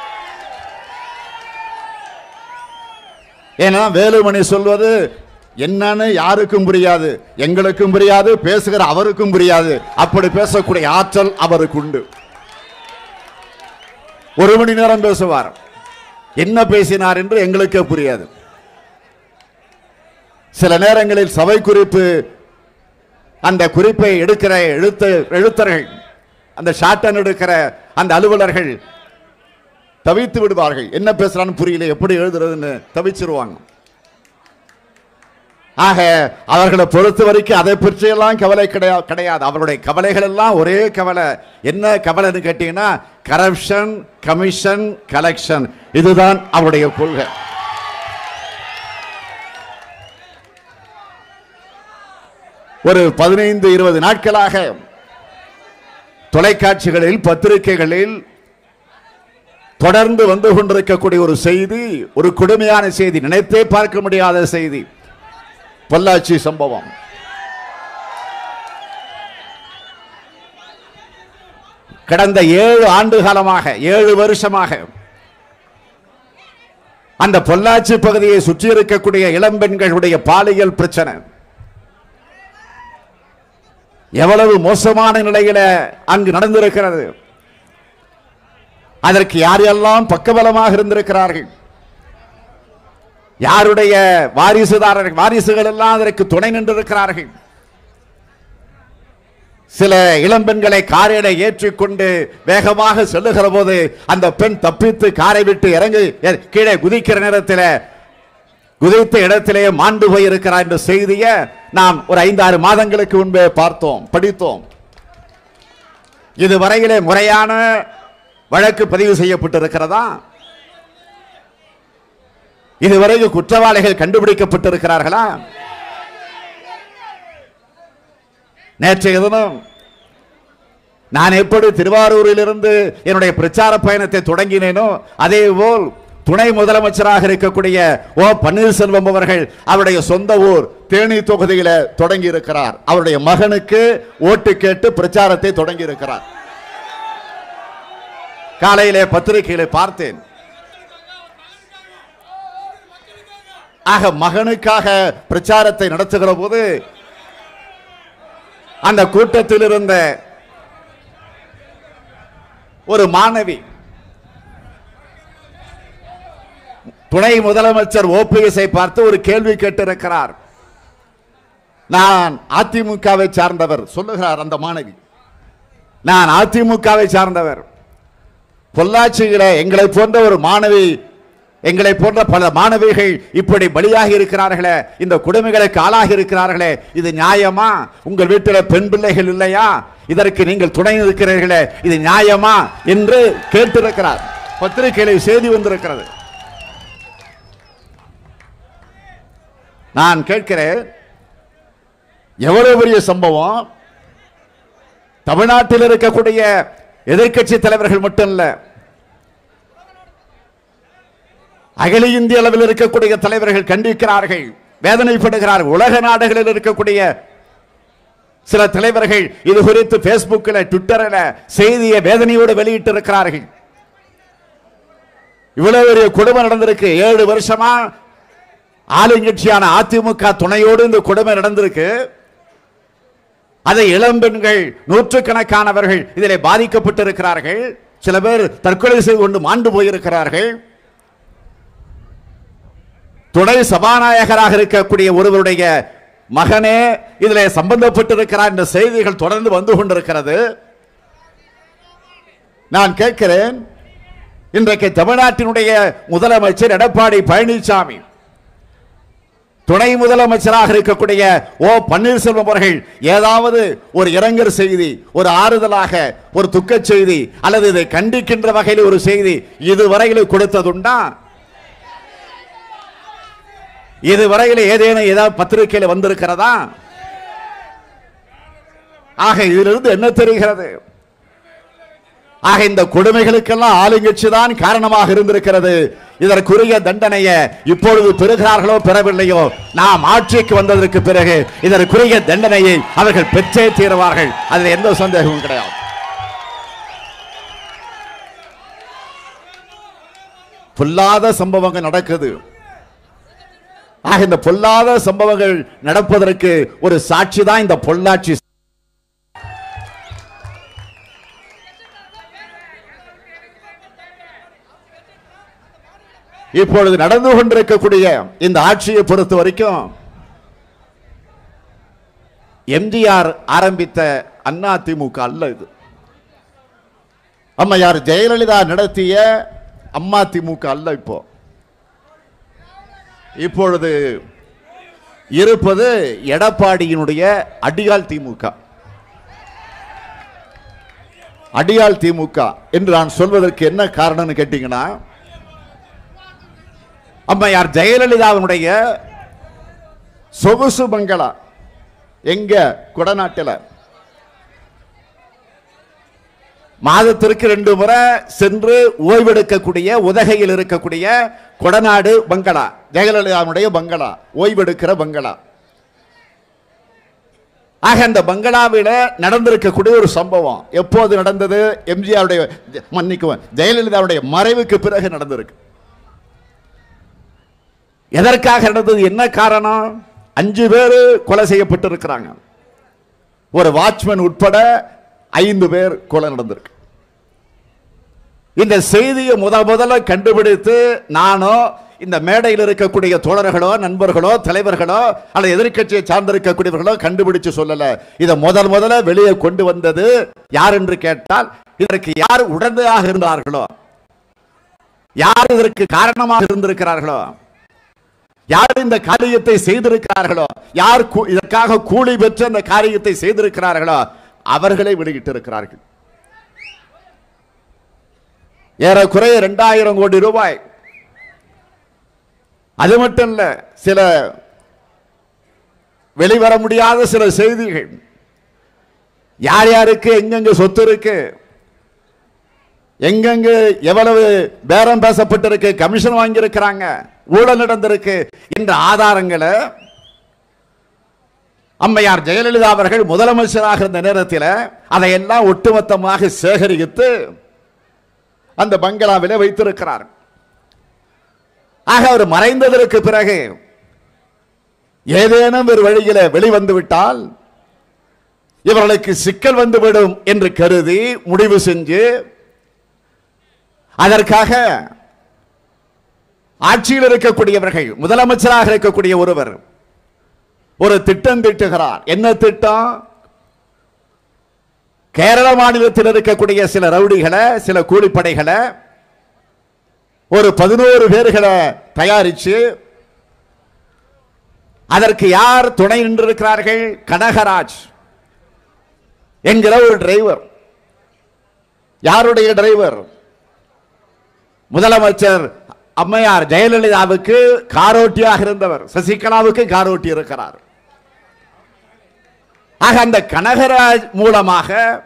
ஏன்னா வேலுமணி சொல்வது என்னன்னு யாருக்கும் புரியாது எங்களுக்கும் புரியாது பேசுகிற அவருக்கும் புரியாது அப்படி பேசக்கூடிய ஆற்றல் அவருக்கு உண்டு ஒரு மணி நேரம் பேசுவார் என்ன பேசினார் என்று எங்களுக்கே புரியாது சில நேரங்களில் சபை குறிப்பு அந்த குறிப்பை எடுக்கிற எழுத்து எழுத்தர்கள் அந்த ஷாட்டன் எடுக்கிற அந்த அலுவலர்கள் தவித்து விடுவார்கள் என்ன பேசுறான்னு புரியல எப்படி எழுதுறதுன்னு தவிச்சிருவாங்க ஆக அவர்களை பொறுத்த வரைக்கும் அதை பற்றியெல்லாம் கவலை கிடையாது கிடையாது அவருடைய கவலைகள் எல்லாம் ஒரே கவலை என்ன கவலைன்னு கேட்டீங்கன்னா கரப்ஷன் கமிஷன் கலெக்ஷன் இதுதான் அவருடைய கொள்கை ஒரு பதினைந்து இருபது நாட்களாக தொலைக்காட்சிகளில் பத்திரிகைகளில் தொடர்ந்து வந்து கொண்டிருக்கக்கூடிய ஒரு செய்தி ஒரு கொடுமையான செய்தி நினைத்தே பார்க்க முடியாத செய்தி பொள்ளாச்சி சம்பவம் கடந்த ஏழு ஆண்டு காலமாக ஏழு வருஷமாக அந்த பொள்ளாச்சி பகுதியை சுற்றி இருக்கக்கூடிய இளம்பெண்களுடைய பாலியல் பிரச்சனை எவ்வளவு மோசமான நிலையில அங்கு நடந்திருக்கிறது அதற்கு யாரெல்லாம் பக்கபலமாக இருந்திருக்கிறார்கள் யாருடைய வாரிசுதாரர்கள் வாரிசுகள் எல்லாம் அதற்கு துணை நின்றிருக்கிறார்கள் சில இளம்பெண்களை காரிட ஏற்றிக்கொண்டு வேகமாக செல்லுகிற போது அந்த பெண் தப்பித்து காரை விட்டு இறங்கி எ- கீழே குதிக்கிற நேரத்தில் குதித்த இடத்திலே மாண்டு போயிருக்கிறார் என்ற செய்தியை நாம் ஒரு ஐந்தாறு மாதங்களுக்கு முன்பே பார்த்தோம் படித்தோம் இதுவரையிலே முறையான வழக்கு பதிவு செய்யப்பட்டிருக்கிறதா இதுவரைக்கும் குற்றவாளிகள் கண்டுபிடிக்கப்பட்டிருக்கிறார்களா நேற்றைய தினம் நான் எப்படி திருவாரூரிலிருந்து என்னுடைய பிரச்சார பயணத்தை தொடங்கினேனோ அதே போல் துணை முதலமைச்சராக இருக்கக்கூடிய ஓ பன்னீர்செல்வம் அவர்கள் அவருடைய சொந்த ஊர் தேனி தொகுதியில தொடங்கி இருக்கிறார் அவருடைய மகனுக்கு ஓட்டு கேட்டு பிரச்சாரத்தை தொடங்கி இருக்கிறார் காலையிலே பத்திரிகையிலே பார்த்தேன் ஆக மகனுக்காக பிரச்சாரத்தை நடத்துகிற போது அந்த கூட்டத்தில் இருந்த ஒரு மாணவி துணை முதலமைச்சர் ஓபிஎஸ்ஐ பார்த்து ஒரு கேள்வி கேட்டிருக்கிறார் நான் அதிமுகவை சார்ந்தவர் சொல்லுகிறார் அந்த மாணவி நான் அதிமுகவை சார்ந்தவர் பொள்ளாச்சியில எங்களை போன்ற ஒரு மாணவி எங்களை போன்ற பல மாணவிகள் இப்படி பலியாகி இருக்கிறார்களே இந்த கொடுமைகளுக்கு ஆளாகி இருக்கிறார்களே இது நியாயமா உங்கள் வீட்டில் பெண் பிள்ளைகள் இல்லையா இதற்கு நீங்கள் துணை இருக்கிறீர்களே இது நியாயமா என்று கேட்டிருக்கிறார் பத்திரிகையில் செய்தி வந்திருக்கிறது நான் கேட்கிறேன் எவ்வளவு பெரிய சம்பவம் தமிழ்நாட்டில் இருக்கக்கூடிய எதிர்க்கட்சி தலைவர்கள் மட்டும் இல்ல அகில இந்திய அளவில் இருக்கக்கூடிய தலைவர்கள் கண்டிக்கிறார்கள் வேதனைப்படுகிறார்கள் உலக நாடுகளில் இருக்கக்கூடிய சில தலைவர்கள் இது குறித்து பேஸ்புக்கில் ட்விட்டரில் செய்தியை வேதனையோடு வெளியிட்டு இருக்கிறார்கள் இவ்வளவு பெரிய கொடுமை நடந்திருக்கு ஏழு வருஷமா ஆளுங்கட்சியான அதிமுக துணையோடு இந்த கொடுமை நடந்திருக்கு அதை இளம்பெண்கள் நூற்றுக்கணக்கானவர்கள் இதிலே பாதிக்கப்பட்டிருக்கிறார்கள் சில பேர் தற்கொலை செய்து கொண்டு மாண்டு போயிருக்கிறார்கள் துணை சபாநாயகராக இருக்கக்கூடிய ஒருவருடைய மகனே இதிலே சம்பந்தப்பட்டிருக்கிறார் என்ற செய்திகள் தொடர்ந்து வந்து கொண்டிருக்கிறது நான் கேட்கிறேன் இன்றைக்கு தமிழ்நாட்டினுடைய முதலமைச்சர் எடப்பாடி பழனிசாமி துணை முதலமைச்சராக இருக்கக்கூடிய ஓ பன்னீர்செல்வம் அவர்கள் ஏதாவது ஒரு இரங்கல் செய்தி ஒரு ஆறுதலாக ஒரு துக்கச் செய்தி அல்லது இதை கண்டிக்கின்ற வகையில் ஒரு செய்தி இதுவரையில் கொடுத்ததுண்டா இதுவரையில் ஏதேனும் ஏதாவது பத்திரிகையில் வந்திருக்கிறதா ஆக இதிலிருந்து என்ன தெரிகிறது ஆக இந்த கொடுமைகளுக்கெல்லாம் ஆளுங்கட்சி தான் காரணமாக இருந்திருக்கிறது இதற்குரிய தண்டனையை இப்பொழுது பெறுகிறார்களோ பெறவில்லையோ நாம் ஆட்சிக்கு வந்ததற்கு பிறகு இதற்குரிய தண்டனையை அவர்கள் பெற்றே தீருவார்கள் அதில் எந்த சந்தேகமும் கிடையாது பொல்லாத சம்பவங்கள் நடக்குது ஆக இந்த பொல்லாத சம்பவங்கள் நடப்பதற்கு ஒரு சாட்சி தான் இந்த பொள்ளாச்சி இப்பொழுது நடந்து கொண்டிருக்கக்கூடிய இந்த ஆட்சியை பொறுத்த வரைக்கும் எம்ஜிஆர் ஆரம்பித்த அண்ணா திமுக அல்ல இது அம்மையார் ஜெயலலிதா நடத்திய அம்மா திமுக அல்ல இப்போ இப்பொழுது இருப்பது எடப்பாடியினுடைய அடியால் திமுக அடியால் திமுக என்று நான் சொல்வதற்கு என்ன காரணம்னு கேட்டீங்கன்னா அம்மையார் ஜெயலலிதாவினுடைய சொகுசு பங்களா எங்க குடநாட்டில் மாதத்திற்கு ரெண்டு முறை சென்று ஓய்வெடுக்கக்கூடிய உதகையில் இருக்கக்கூடிய கொடநாடு பங்களா ஜெயலலிதாவுடைய பங்களா ஓய்வெடுக்கிற பங்களா ஆக அந்த பங்களாவில் நடந்திருக்கக்கூடிய ஒரு சம்பவம் எப்போது நடந்தது எம்ஜிஆருடைய மன்னிக்குவேன் ஜெயலலிதாவுடைய மறைவுக்கு பிறகு நடந்திருக்கு எதற்காக நடந்தது என்ன காரணம் அஞ்சு பேர் கொலை செய்யப்பட்டிருக்கிறாங்க ஒரு வாட்ச்மேன் உட்பட ஐந்து பேர் கொலை நடந்திருக்கு இந்த செய்தியை முத முதல்ல கண்டுபிடித்து நானோ இந்த மேடையில் இருக்கக்கூடிய தோழர்களோ நண்பர்களோ தலைவர்களோ அல்லது எதிர்க்கட்சியை சார்ந்திருக்கக்கூடியவர்களோ கண்டுபிடிச்சு சொல்லல இதை முதல் முதல்ல வெளியே கொண்டு வந்தது யார் என்று கேட்டால் இதற்கு யார் உடந்தையாக இருந்தார்களோ யார் இதற்கு காரணமாக இருந்திருக்கிறார்களோ யார் இந்த காரியத்தை செய்திருக்கிறார்களோ யார் கூ- இதற்காக கூலி பெற்று அந்த காரியத்தை செய்திருக்கிறார்களோ அவர்களை வெளியிட்டிருக்கிறார்கள் ஏறக்குறைய இரண்டாயிரம் கோடி ரூபாய் அது மட்டும் இல்ல சில வெளிவர முடியாத சில செய்திகள் யார் யாருக்கு எங்கெங்க சொத்து இருக்கு எங்கெங்கு எவ்வளவு பேரம் பேசப்பட்டிருக்கு கமிஷன் வாங்கியிருக்கிறாங்க ஊழல் நடந்திருக்கு என்ற ஆதாரங்களை அம்மையார் ஜெயலலிதா அவர்கள் முதலமைச்சராக இருந்த நேரத்தில் அதையெல்லாம் ஒட்டுமொத்தமாக சேகரித்து அந்த பங்களாவிலே வைத்திருக்கிறார் ஆக அவர் மறைந்ததற்கு பிறகு ஏதேனும் ஒரு வழியில வெளிவந்து விட்டால் இவர்களுக்கு சிக்கல் வந்துவிடும் என்று கருதி முடிவு செஞ்சு அதற்காக ஆட்சியில் இருக்கக்கூடியவர்கள் முதலமைச்சராக இருக்கக்கூடிய ஒருவர் ஒரு திட்டம் திட்டுகிறார் என்ன திட்டம் கேரள மாநிலத்தில் இருக்கக்கூடிய சில ரவுடிகளை சில கூலிப்படைகளை ஒரு பதினோரு பேர்களை தயாரிச்சு அதற்கு யார் துணை நின்றிருக்கிறார்கள் கனகராஜ் என்கிற ஒரு டிரைவர் யாருடைய டிரைவர் முதலமைச்சர் அம்மையார் ஜெயலலிதாவுக்கு காரோட்டியாக இருந்தவர் சசிகலாவுக்கு காரோட்டி இருக்கிறார் ஆக அந்த கனகராஜ் மூலமாக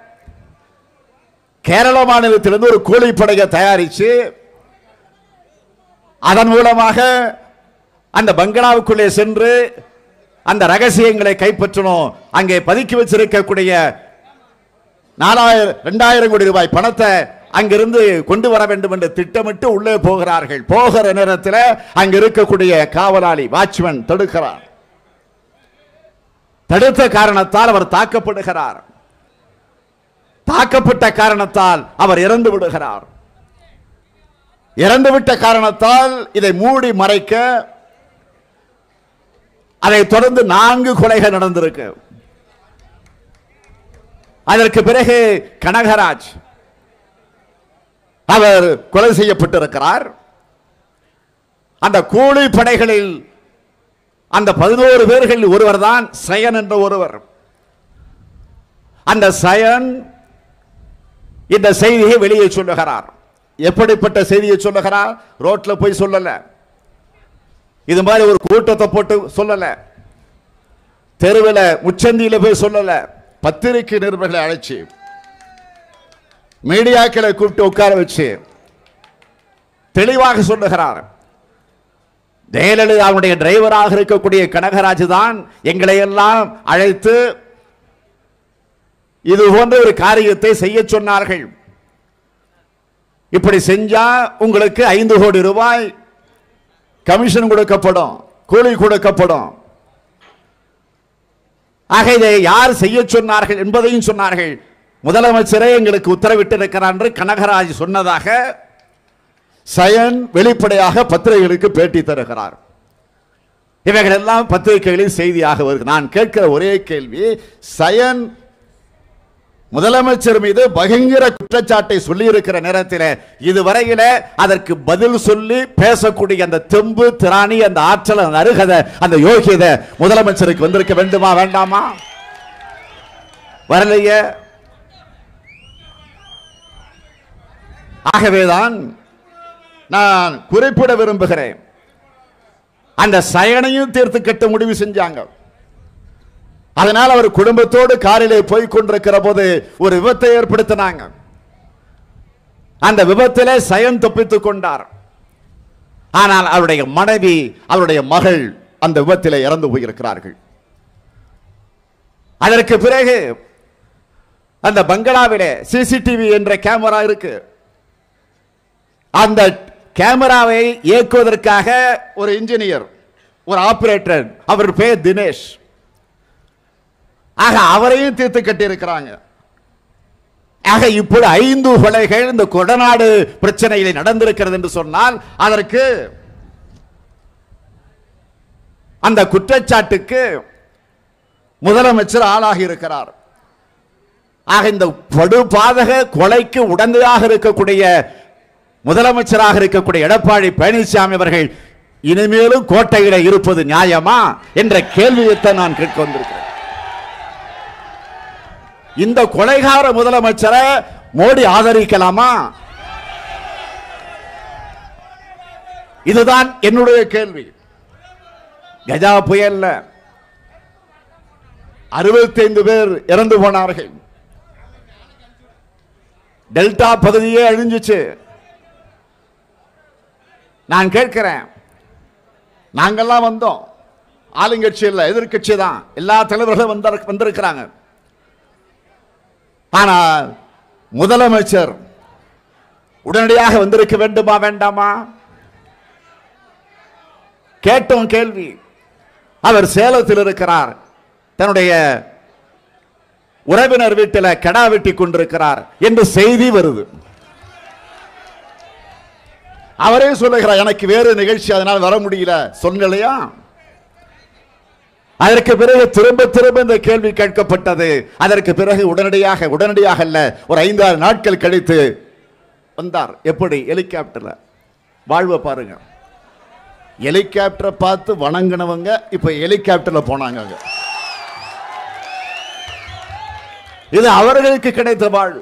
கேரள மாநிலத்திலிருந்து ஒரு கூலிப்படையை தயாரிச்சு அதன் மூலமாக அந்த பங்களாவுக்குள்ளே சென்று அந்த ரகசியங்களை கைப்பற்றணும் அங்கே பதுக்கி வச்சிருக்கக்கூடிய நாலாயிரம் ரெண்டாயிரம் கோடி ரூபாய் பணத்தை அங்கிருந்து கொண்டு வர வேண்டும் என்று திட்டமிட்டு உள்ளே போகிறார்கள் போகிற நேரத்தில் அங்க இருக்கக்கூடிய காவலாளி வாட்ச்மேன் தடுக்கிறார் தடுத்த காரணத்தால் அவர் தாக்கப்படுகிறார் தாக்கப்பட்ட காரணத்தால் அவர் இறந்து விடுகிறார் இறந்துவிட்ட காரணத்தால் இதை மூடி மறைக்க அதை தொடர்ந்து நான்கு கொலைகள் நடந்திருக்கு அதற்கு பிறகு கனகராஜ் அவர் கொலை செய்யப்பட்டிருக்கிறார் அந்த கூலி படைகளில் அந்த பதினோரு பேர்களில் ஒருவர் தான் சயன் என்ற ஒருவர் அந்த சயன் இந்த செய்தியை வெளியே சொல்லுகிறார் எப்படிப்பட்ட செய்தியை சொல்லுகிறார் ரோட்ல போய் சொல்லல இது மாதிரி ஒரு கூட்டத்தை போட்டு சொல்லல தெருவில் முச்சந்தியில போய் சொல்லல பத்திரிகை நிருபர்களை அழைச்சு மீடியாக்களை கூப்பிட்டு உட்கார வச்சு தெளிவாக சொல்லுகிறார் ஜெயலலிதாவுடைய டிரைவராக இருக்கக்கூடிய கனகராஜ் தான் எங்களை எல்லாம் அழைத்து இது போன்ற ஒரு காரியத்தை செய்ய சொன்னார்கள் இப்படி செஞ்சா உங்களுக்கு ஐந்து கோடி ரூபாய் கமிஷன் கொடுக்கப்படும் கூலி கொடுக்கப்படும் ஆக இதை யார் செய்ய சொன்னார்கள் என்பதையும் சொன்னார்கள் முதலமைச்சரே எங்களுக்கு உத்தரவிட்டு இருக்கிறார் என்று கனகராஜ் சொன்னதாக சயன் வெளிப்படையாக பத்திரிகைகளுக்கு பேட்டி தருகிறார் இவைகள் எல்லாம் பத்திரிகைகளில் செய்தியாக வருகிறது நான் கேட்கிற ஒரே கேள்வி சயன் முதலமைச்சர் மீது பயங்கர குற்றச்சாட்டை சொல்லி இருக்கிற நேரத்தில் இதுவரையில அதற்கு பதில் சொல்லி பேசக்கூடிய அந்த தெம்பு திராணி அந்த ஆற்றல் அந்த அருகத அந்த யோகியத முதலமைச்சருக்கு வந்திருக்க வேண்டுமா வேண்டாமா வரலையே ஆகவேதான் நான் குறிப்பிட விரும்புகிறேன் அந்த சயனையும் தீர்த்து கட்ட முடிவு செஞ்சாங்க அதனால் அவர் குடும்பத்தோடு காரிலே போய் கொண்டிருக்கிற போது ஒரு விபத்தை ஏற்படுத்தினாங்க அந்த விபத்திலே சயன் தப்பித்துக் கொண்டார் ஆனால் அவருடைய மனைவி அவருடைய மகள் அந்த விபத்திலே இறந்து போயிருக்கிறார்கள் அதற்கு பிறகு அந்த பங்களாவிலே சிசிடிவி என்ற கேமரா இருக்கு அந்த கேமராவை இயக்குவதற்காக ஒரு இன்ஜினியர் ஒரு ஆபரேட்டர் அவர் பேர் தினேஷ் ஆக அவரையும் தீர்த்து கட்டியிருக்கிறாங்க ஆக இப்படி ஐந்து கொலைகள் இந்த கொடநாடு பிரச்சனையிலே நடந்திருக்கிறது என்று சொன்னால் அதற்கு அந்த குற்றச்சாட்டுக்கு முதலமைச்சர் ஆளாகி இருக்கிறார் ஆக இந்த படுபாதக கொலைக்கு உடந்தையாக இருக்கக்கூடிய முதலமைச்சராக இருக்கக்கூடிய எடப்பாடி பழனிசாமி அவர்கள் இனிமேலும் கோட்டையில இருப்பது நியாயமா என்ற கேள்வியைத்தான் நான் கேட்க வந்திருக்கிறேன் இந்த கொலைகார முதலமைச்சரை மோடி ஆதரிக்கலாமா இதுதான் என்னுடைய கேள்வி கஜா புயல்ல அறுபத்தைந்து பேர் இறந்து போனார்கள் டெல்டா பகுதியே அழிஞ்சிச்சு நான் கேட்கிறேன் நாங்கெல்லாம் வந்தோம் ஆளுங்கட்சி இல்லை எதிர்கட்சி தான் எல்லா தலைவர்களும் வந்த வந்திருக்கிறாங்க ஆனால் முதலமைச்சர் உடனடியாக வந்திருக்க வேண்டுமா வேண்டாமா கேட்டோம் கேள்வி அவர் சேலத்தில் இருக்கிறார் தன்னுடைய உறவினர் வீட்டில் கடா வெட்டி கொண்டிருக்கிறார் என்று செய்தி வருது அவரே சொல்லுகிறார் எனக்கு வேறு நிகழ்ச்சி அதனால் வர முடியல சொன்னலையா அதற்கு பிறகு திரும்ப திரும்ப இந்த கேள்வி கேட்கப்பட்டது அதற்கு பிறகு உடனடியாக உடனடியாக அல்ல ஒரு ஐந்தாறு நாட்கள் கழித்து வந்தார் எப்படி ஹெலிகாப்டர்ல வாழ்வை பாருங்க ஹெலிகாப்டரை பார்த்து வணங்கினவங்க இப்ப ஹெலிகாப்டர்ல போனாங்க அங்க. இது அவர்களுக்கு கிடைத்த வாழ்வு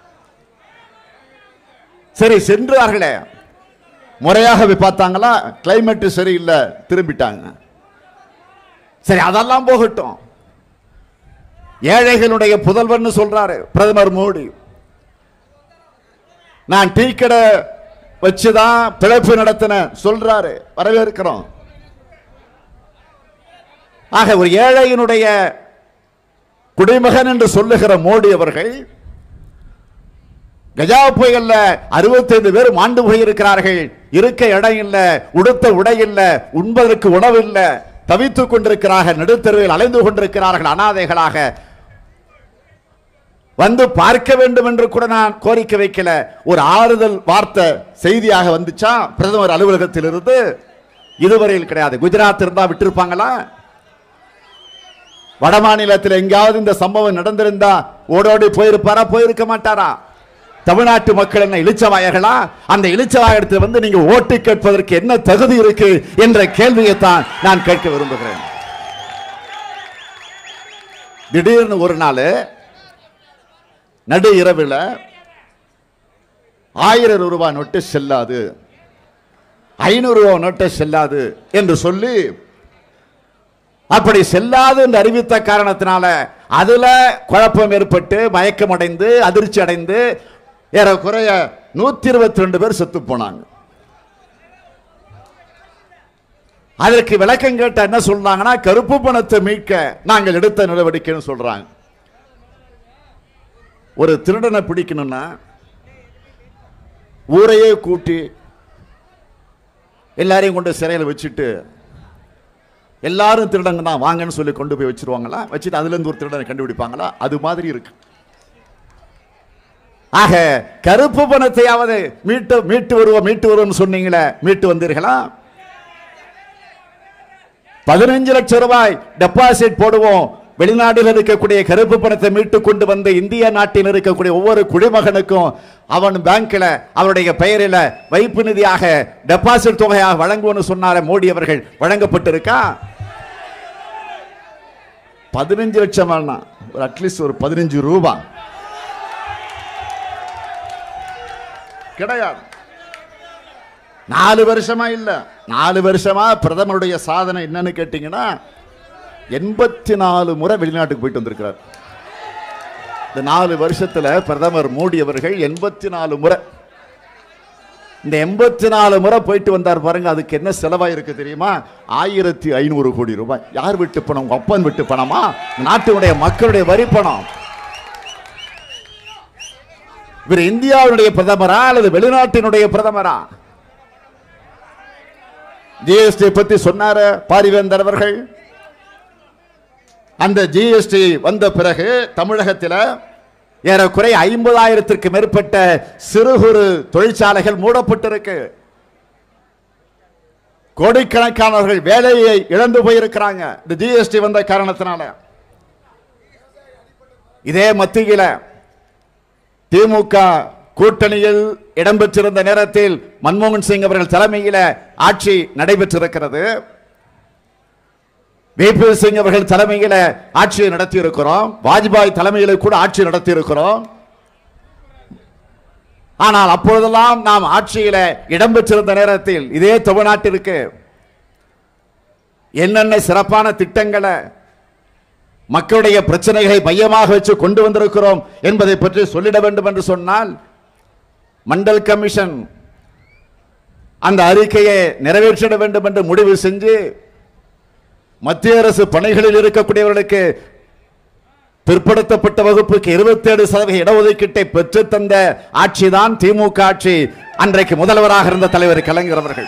சரி சென்றார்களே முறையாக போய் பார்த்தாங்களா கிளைமேட் சரியில்லை திரும்பிட்டாங்க சரி அதெல்லாம் போகட்டும் ஏழைகளுடைய புதல்வன் சொல்றாரு பிரதமர் மோடி நான் டீ கடை வச்சுதான் பிழைப்பு நடத்தின சொல்றாரு வரவேற்கிறோம் ஆக ஒரு ஏழையினுடைய குடிமகன் என்று சொல்லுகிற மோடி அவர்கள் கஜா புயல்ல அறுபத்தைந்து பேர் மாண்டு போயிருக்கிறார்கள் இருக்க இடம் இல்ல உடுத்த உடை இல்ல உண்பதற்கு உணவு இல்ல தவித்துக் கொண்டிருக்கிறார்கள் நடுத்தருவில் அலைந்து கொண்டிருக்கிறார்கள் அனாதைகளாக வந்து பார்க்க வேண்டும் என்று கூட நான் கோரிக்கை வைக்கல ஒரு ஆறுதல் வார்த்தை செய்தியாக வந்துச்சா பிரதமர் அலுவலகத்தில் இருந்து இதுவரையில் கிடையாது குஜராத் இருந்தா விட்டிருப்பாங்களா வட மாநிலத்தில் எங்கேயாவது இந்த சம்பவம் நடந்திருந்தா ஓடோடி போயிருப்பாரா போயிருக்க மாட்டாரா தமிழ்நாட்டு மக்கள் என்ன இளிச்சவாயர்களா அந்த இளிச்சவாயத்தில் வந்து நீங்க ஓட்டு கேட்பதற்கு என்ன தகுதி இருக்கு என்ற கேள்வியைத்தான் நான் கேட்க விரும்புகிறேன் திடீர்னு ஒரு நாள் நடு இரவில் ஆயிரம் ரூபாய் நோட்டு செல்லாது ஐநூறு ரூபாய் நோட்டு செல்லாது என்று சொல்லி அப்படி செல்லாது என்று அறிவித்த காரணத்தினால அதுல குழப்பம் ஏற்பட்டு மயக்கம் அடைந்து அதிர்ச்சி அடைந்து ஏறக்குறைய நூத்தி இருபத்தி ரெண்டு பேர் செத்து போனாங்க அதற்கு விளக்கம் கேட்ட என்ன சொல்றாங்கன்னா கருப்பு பணத்தை மீட்க நாங்கள் எடுத்த நடவடிக்கைன்னு சொல்றாங்க ஒரு திருடனை பிடிக்கணும்னா ஊரையே கூட்டி எல்லாரையும் கொண்டு சிறையில் வச்சுட்டு எல்லாரும் திருடங்க தான் வாங்கன்னு சொல்லி கொண்டு போய் வச்சிருவாங்களா வச்சுட்டு அதுல இருந்து ஒரு திருடனை கண்டுபிடிப்பாங்களா அது மாதிரி இருக்கு ஆக கருப்பு பணத்தையாவது மீட்டு மீட்டு வருவோம் மீட்டு வருவோம் சொன்னீங்களே மீட்டு வந்தீர்களா பதினஞ்சு லட்சம் ரூபாய் டெபாசிட் போடுவோம் வெளிநாட்டில் இருக்கக்கூடிய கருப்பு பணத்தை மீட்டு கொண்டு வந்து இந்திய நாட்டில் இருக்கக்கூடிய ஒவ்வொரு குடிமகனுக்கும் அவன் பேங்க்ல அவருடைய பெயரில் வைப்பு நிதியாக டெபாசிட் தொகையாக வழங்குவோம்னு சொன்னார மோடி அவர்கள் வழங்கப்பட்டிருக்கா பதினஞ்சு லட்சம் வேணாம் ஒரு அட்லீஸ்ட் ஒரு பதினஞ்சு ரூபாய் கிடையாது நாலு வருஷமா இல்ல நாலு வருஷமா பிரதமருடைய சாதனை என்னன்னு கேட்டீங்கன்னா எண்பத்தி நாலு முறை வெளிநாட்டுக்கு போயிட்டு வந்திருக்கிறார் இந்த நாலு வருஷத்துல பிரதமர் மோடி அவர்கள் எண்பத்தி நாலு முறை இந்த எண்பத்தி நாலு முறை போயிட்டு வந்தார் பாருங்க அதுக்கு என்ன செலவாயிருக்கு தெரியுமா ஆயிரத்தி ஐநூறு கோடி ரூபாய் யார் விட்டு பணம் உங்க அப்பன் விட்டு பணமா நாட்டினுடைய மக்களுடைய வரி பணம் இவர் இந்தியாவுடைய பிரதமரா அல்லது வெளிநாட்டினுடைய பிரதமரா ஜிஎஸ்டி பத்தி சொன்னாரு பாரிவேந்தர் அவர்கள் அந்த ஜிஎஸ்டி வந்த பிறகு தமிழகத்தில் ஏறக்குறைய ஐம்பதாயிரத்திற்கு மேற்பட்ட சிறு குறு தொழிற்சாலைகள் மூடப்பட்டிருக்கு கோடிக்கணக்கானவர்கள் வேலையை இழந்து போயிருக்கிறாங்க இந்த ஜிஎஸ்டி வந்த காரணத்தினால இதே மத்தியில திமுக கூட்டணியில் இடம்பெற்றிருந்த நேரத்தில் மன்மோகன் சிங் அவர்கள் தலைமையில ஆட்சி நடைபெற்றிருக்கிறது விபி சிங் அவர்கள் தலைமையில ஆட்சியை நடத்தி இருக்கிறோம் வாஜ்பாய் தலைமையில கூட ஆட்சி நடத்தி இருக்கிறோம் ஆனால் அப்பொழுதெல்லாம் நாம் ஆட்சியில இடம்பெற்றிருந்த நேரத்தில் இதே தமிழ்நாட்டிற்கு என்னென்ன சிறப்பான திட்டங்களை மக்களுடைய பிரச்சனைகளை மையமாக வச்சு கொண்டு வந்திருக்கிறோம் என்பதை பற்றி சொல்லிட வேண்டும் என்று சொன்னால் மண்டல் கமிஷன் அந்த அறிக்கையை நிறைவேற்றிட வேண்டும் என்று முடிவு செஞ்சு மத்திய அரசு பணிகளில் இருக்கக்கூடியவர்களுக்கு பிற்படுத்தப்பட்ட வகுப்புக்கு இருபத்தி ஏழு சதவீத இடஒதுக்கீட்டை பெற்று தந்த ஆட்சிதான் திமுக ஆட்சி அன்றைக்கு முதல்வராக இருந்த தலைவர் கலைஞர் அவர்கள்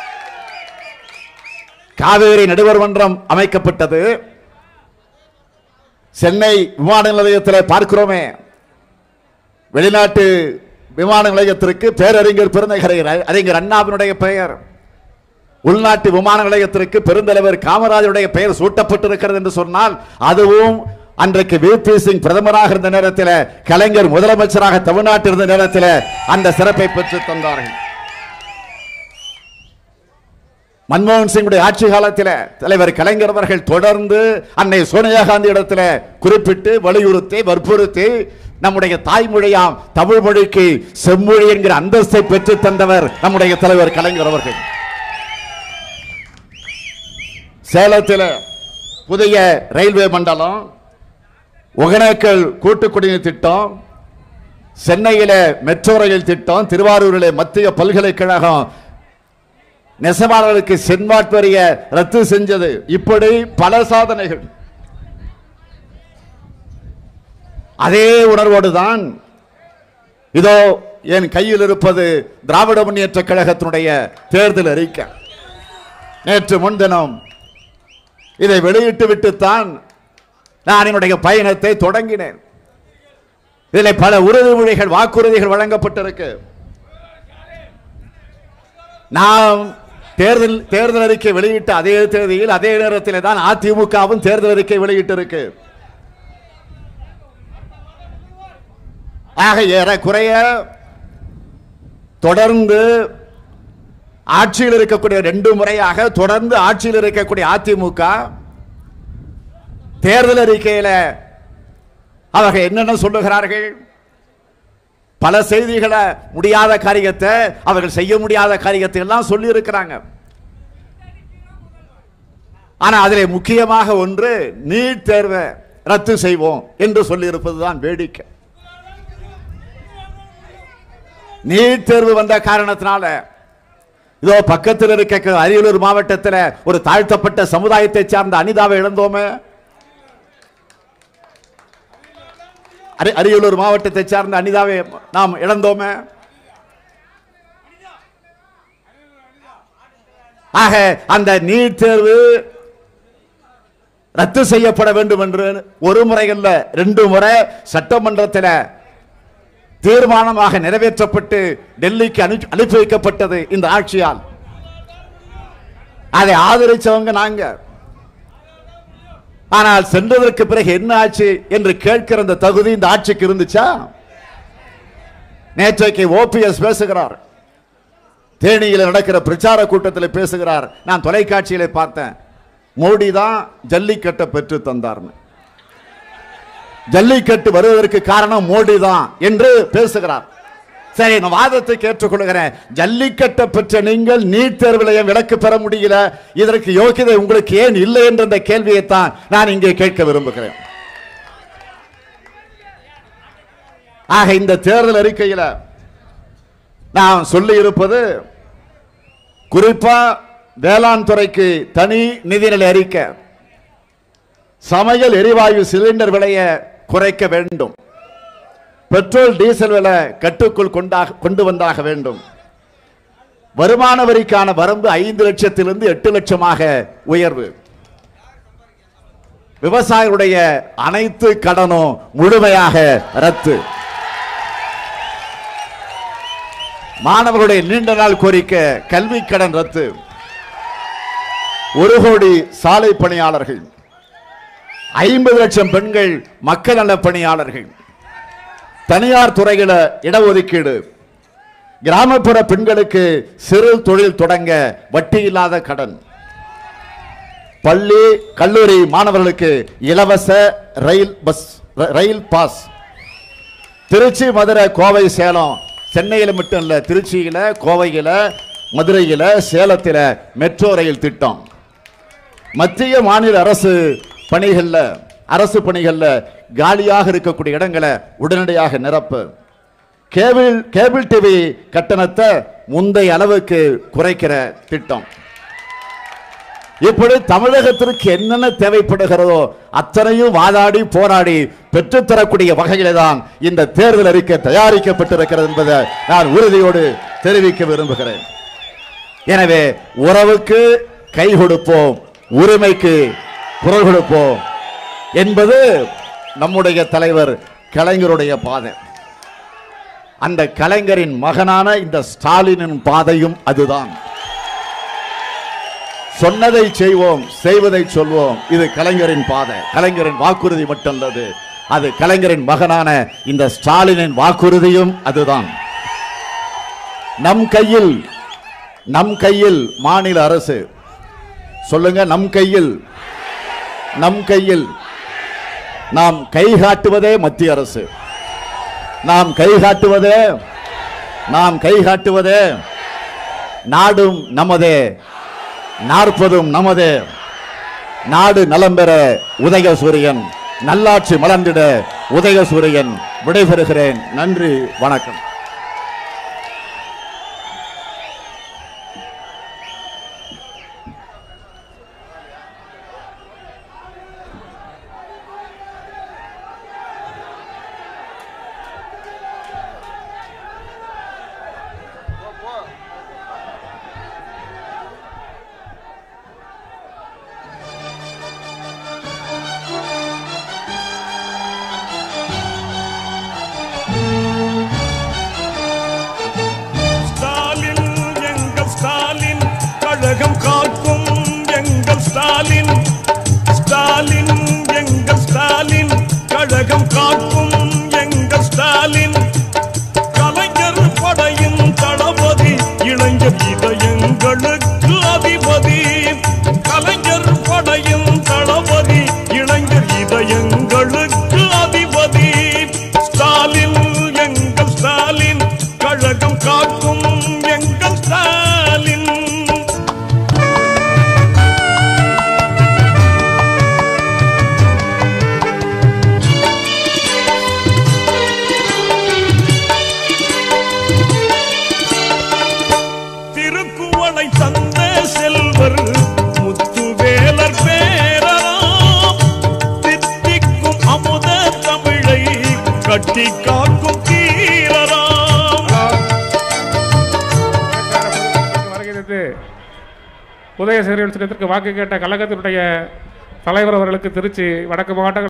காவேரி நடுவர் மன்றம் அமைக்கப்பட்டது சென்னை விமான நிலையத்தில் பார்க்கிறோமே வெளிநாட்டு விமான நிலையத்திற்கு பேரறிஞர் பெருநகரை அறிஞர் அண்ணாவினுடைய பெயர் உள்நாட்டு விமான நிலையத்திற்கு பெருந்தலைவர் காமராஜருடைய பெயர் சூட்டப்பட்டிருக்கிறது என்று சொன்னால் அதுவும் அன்றைக்கு விபி சிங் பிரதமராக இருந்த நேரத்தில் கலைஞர் முதலமைச்சராக தமிழ்நாட்டில் இருந்த நேரத்தில் அந்த சிறப்பை பெற்று தந்தார்கள் மன்மோகன் சிங்குடைய ஆட்சி காலத்தில் தலைவர் கலைஞர் அவர்கள் தொடர்ந்து அன்னை சோனியா காந்தி இடத்துல குறிப்பிட்டு வலியுறுத்தி வற்புறுத்தி நம்முடைய தாய்மொழியாம் தமிழ் மொழிக்கு செம்மொழி என்கிற அந்தஸ்தை பெற்று தந்தவர் நம்முடைய தலைவர் கலைஞர் அவர்கள் சேலத்தில் புதிய ரயில்வே மண்டலம் ஒகேனக்கல் கூட்டு குடிநீர் திட்டம் சென்னையில மெட்ரோ ரயில் திட்டம் திருவாரூரில் மத்திய பல்கலைக்கழகம் நெசவாளர்களுக்கு சென்வாட் வரிய ரத்து செஞ்சது இப்படி பல சாதனைகள் அதே உணர்வோடு தான் இதோ என் கையில் இருப்பது திராவிட முன்னேற்ற கழகத்தினுடைய தேர்தல் அறிக்கை நேற்று முன்தினம் இதை வெளியிட்டு விட்டுத்தான் நான் என்னுடைய பயணத்தை தொடங்கினேன் இதில் பல உறுதிமொழிகள் வாக்குறுதிகள் வழங்கப்பட்டிருக்கு நாம் தேர்தல் தேர்தல் அறிக்கை வெளியிட்ட அதே தேதியில் அதே நேரத்தில் தான் அதிமுகவும் தேர்தல் அறிக்கை வெளியிட்டிருக்கு ஆக ஏறக்குறைய தொடர்ந்து ஆட்சியில் இருக்கக்கூடிய ரெண்டு முறையாக தொடர்ந்து ஆட்சியில் இருக்கக்கூடிய அதிமுக தேர்தல் அறிக்கையில அவர்கள் என்னென்ன சொல்லுகிறார்கள் பல செய்திகளை முடியாத காரியத்தை அவர்கள் செய்ய முடியாத காரியத்தை எல்லாம் சொல்லி இருக்கிறாங்க ஆனா அதிலே முக்கியமாக ஒன்று நீட் தேர்வை ரத்து செய்வோம் என்று சொல்லி இருப்பதுதான் வேடிக்கை நீட் தேர்வு வந்த காரணத்தினால இதோ பக்கத்தில் இருக்க அரியலூர் மாவட்டத்தில் ஒரு தாழ்த்தப்பட்ட சமுதாயத்தை சார்ந்த அனிதாவை இழந்தோமே அரி- அரியலூர் மாவட்டத்தை சார்ந்த அனிதாவை நாம் இழந்தோமே ஆக அந்த நீட் தேர்வு ரத்து செய்யப்பட வேண்டும் என்று ஒரு முறை அல்ல ரெண்டு முறை சட்டமன்றத்தில் தீர்மானமாக நிறைவேற்றப்பட்டு டெல்லிக்கு அனுப்பி அனுப்பி வைக்கப்பட்டது இந்த ஆட்சியால் அதை ஆதரிச்சவங்க நாங்க ஆனால் சென்றதற்கு பிறகு என்ன ஆச்சு என்று கேட்கிற அந்த தகுதி இந்த ஆட்சிக்கு இருந்துச்சா நேற்றைக்கு ஓபிஎஸ் பேசுகிறார் தேனியில் நடக்கிற பிரச்சார கூட்டத்தில் பேசுகிறார் நான் தொலைக்காட்சியில பார்த்தேன் மோடி தான் ஜல்லிக்கட்டை பெற்று தந்தார்னு ஜல்லிக்கட்டு வருவதற்கு காரணம் மோடி தான் என்று பேசுகிறார் சரி நான் வாதத்தை கேட்டுக்கொள்கிறேன் ஜல்லிக்கட்டை பெற்ற நீங்கள் நீட் தேர்வில் ஏன் விலக்கு பெற முடியல இதற்கு யோகியதை உங்களுக்கு ஏன் இல்லை என்ற இந்த கேள்வியைத்தான் நான் இங்கே கேட்க விரும்புகிறேன் ஆக இந்த தேர்தல் அறிக்கையில் நான் சொல்லி இருப்பது குறிப்பா வேளாண் துறைக்கு தனி நிதிநிலை அறிக்கை சமையல் எரிவாயு சிலிண்டர் விலையை குறைக்க வேண்டும் பெட்ரோல் டீசல் விலை கட்டுக்குள் கொண்டாக கொண்டு வந்தாக வேண்டும் வருமான வரிக்கான வரம்பு ஐந்து லட்சத்திலிருந்து எட்டு லட்சமாக உயர்வு விவசாயிகளுடைய அனைத்து கடனும் முழுமையாக ரத்து மாணவர்களுடைய நீண்ட நாள் கோரிக்கை கல்வி கடன் ரத்து ஒரு கோடி சாலை பணியாளர்கள் ஐம்பது லட்சம் பெண்கள் மக்கள் நல பணியாளர்கள் தனியார் துறையில இடஒதுக்கீடு கிராமப்புற பெண்களுக்கு சிறு தொழில் தொடங்க வட்டி இல்லாத கடன் பள்ளி கல்லூரி மாணவர்களுக்கு இலவச ரயில் பஸ் ர- ரயில் பாஸ் திருச்சி மதுரை கோவை சேலம் சென்னையில் மட்டும் இல்ல திருச்சியில கோவையில மதுரையில சேலத்தில மெட்ரோ ரயில் திட்டம் மத்திய மாநில அரசு பணிகள்ல அரசு பணிகள்ல காலியாக இருக்கக்கூடிய இடங்களை உடனடியாக நிரப்பு கேபிள் கேபிள் டிவி கட்டணத்தை முந்தைய அளவுக்கு குறைக்கிற திட்டம் இப்படி தமிழகத்திற்கு என்னென்ன தேவைப்படுகிறதோ அத்தனையும் வாதாடி போராடி பெற்றுத்தரக்கூடிய வகையிலே தான் இந்த தேர்தல் அறிக்கை தயாரிக்கப்பட்டிருக்கிறது என்பதை நான் உறுதியோடு தெரிவிக்க விரும்புகிறேன் எனவே உறவுக்கு கை கொடுப்போம் உரிமைக்கு குரல் கொடுப்போம் என்பது நம்முடைய தலைவர் கலைஞருடைய பாதை அந்த கலைஞரின் மகனான இந்த ஸ்டாலினின் பாதையும் அதுதான் சொன்னதை செய்வோம் செய்வதை சொல்வோம் இது கலைஞரின் பாதை கலைஞரின் வாக்குறுதி மட்டுமல்லது அது கலைஞரின் மகனான இந்த ஸ்டாலினின் வாக்குறுதியும் அதுதான் நம் கையில் நம் கையில் மாநில அரசு சொல்லுங்க நம் கையில் நம் கையில் நாம் கை காட்டுவதே மத்திய அரசு நாம் கை காட்டுவதே நாம் கை காட்டுவதே நாடும் நமதே நாற்பதும் நமது நாடு நலம் பெற உதயசூரியன் நல்லாட்சி மலர்ந்திட உதயசூரியன் விடைபெறுகிறேன் நன்றி வணக்கம்
கழகம் காக்கும் எங்கள் ஸ்டாலின் ஸ்டாலின் எங்கள் ஸ்டாலின் கழகம் காக்கும் எங்கள் ஸ்டாலின் கலைஞர் படையின் தளபதி இளைஞர் இதயங்களுக்கு அதிபதி கலைஞர் படையின் தளபதி இளைஞர் இதயங்களுக்கு அதிபதி ஸ்டாலின் எங்கள் ஸ்டாலின் கழகம் காக்கும் எங்கள் ஸ்டாலின் திருக்குவளை தந்த செல்வர் முத்துவேலர் பேரராம் தித்திக்கும் அமுத தமிழை கட்டி காக்கும் தீரராம்
வருகிறது உதய சீரியல் சின்னத்திற்கு வாக்கு கேட்ட கழகத்தினுடைய தலைவர் அவர்களுக்கு திருச்சி வடக்கு மாவட்ட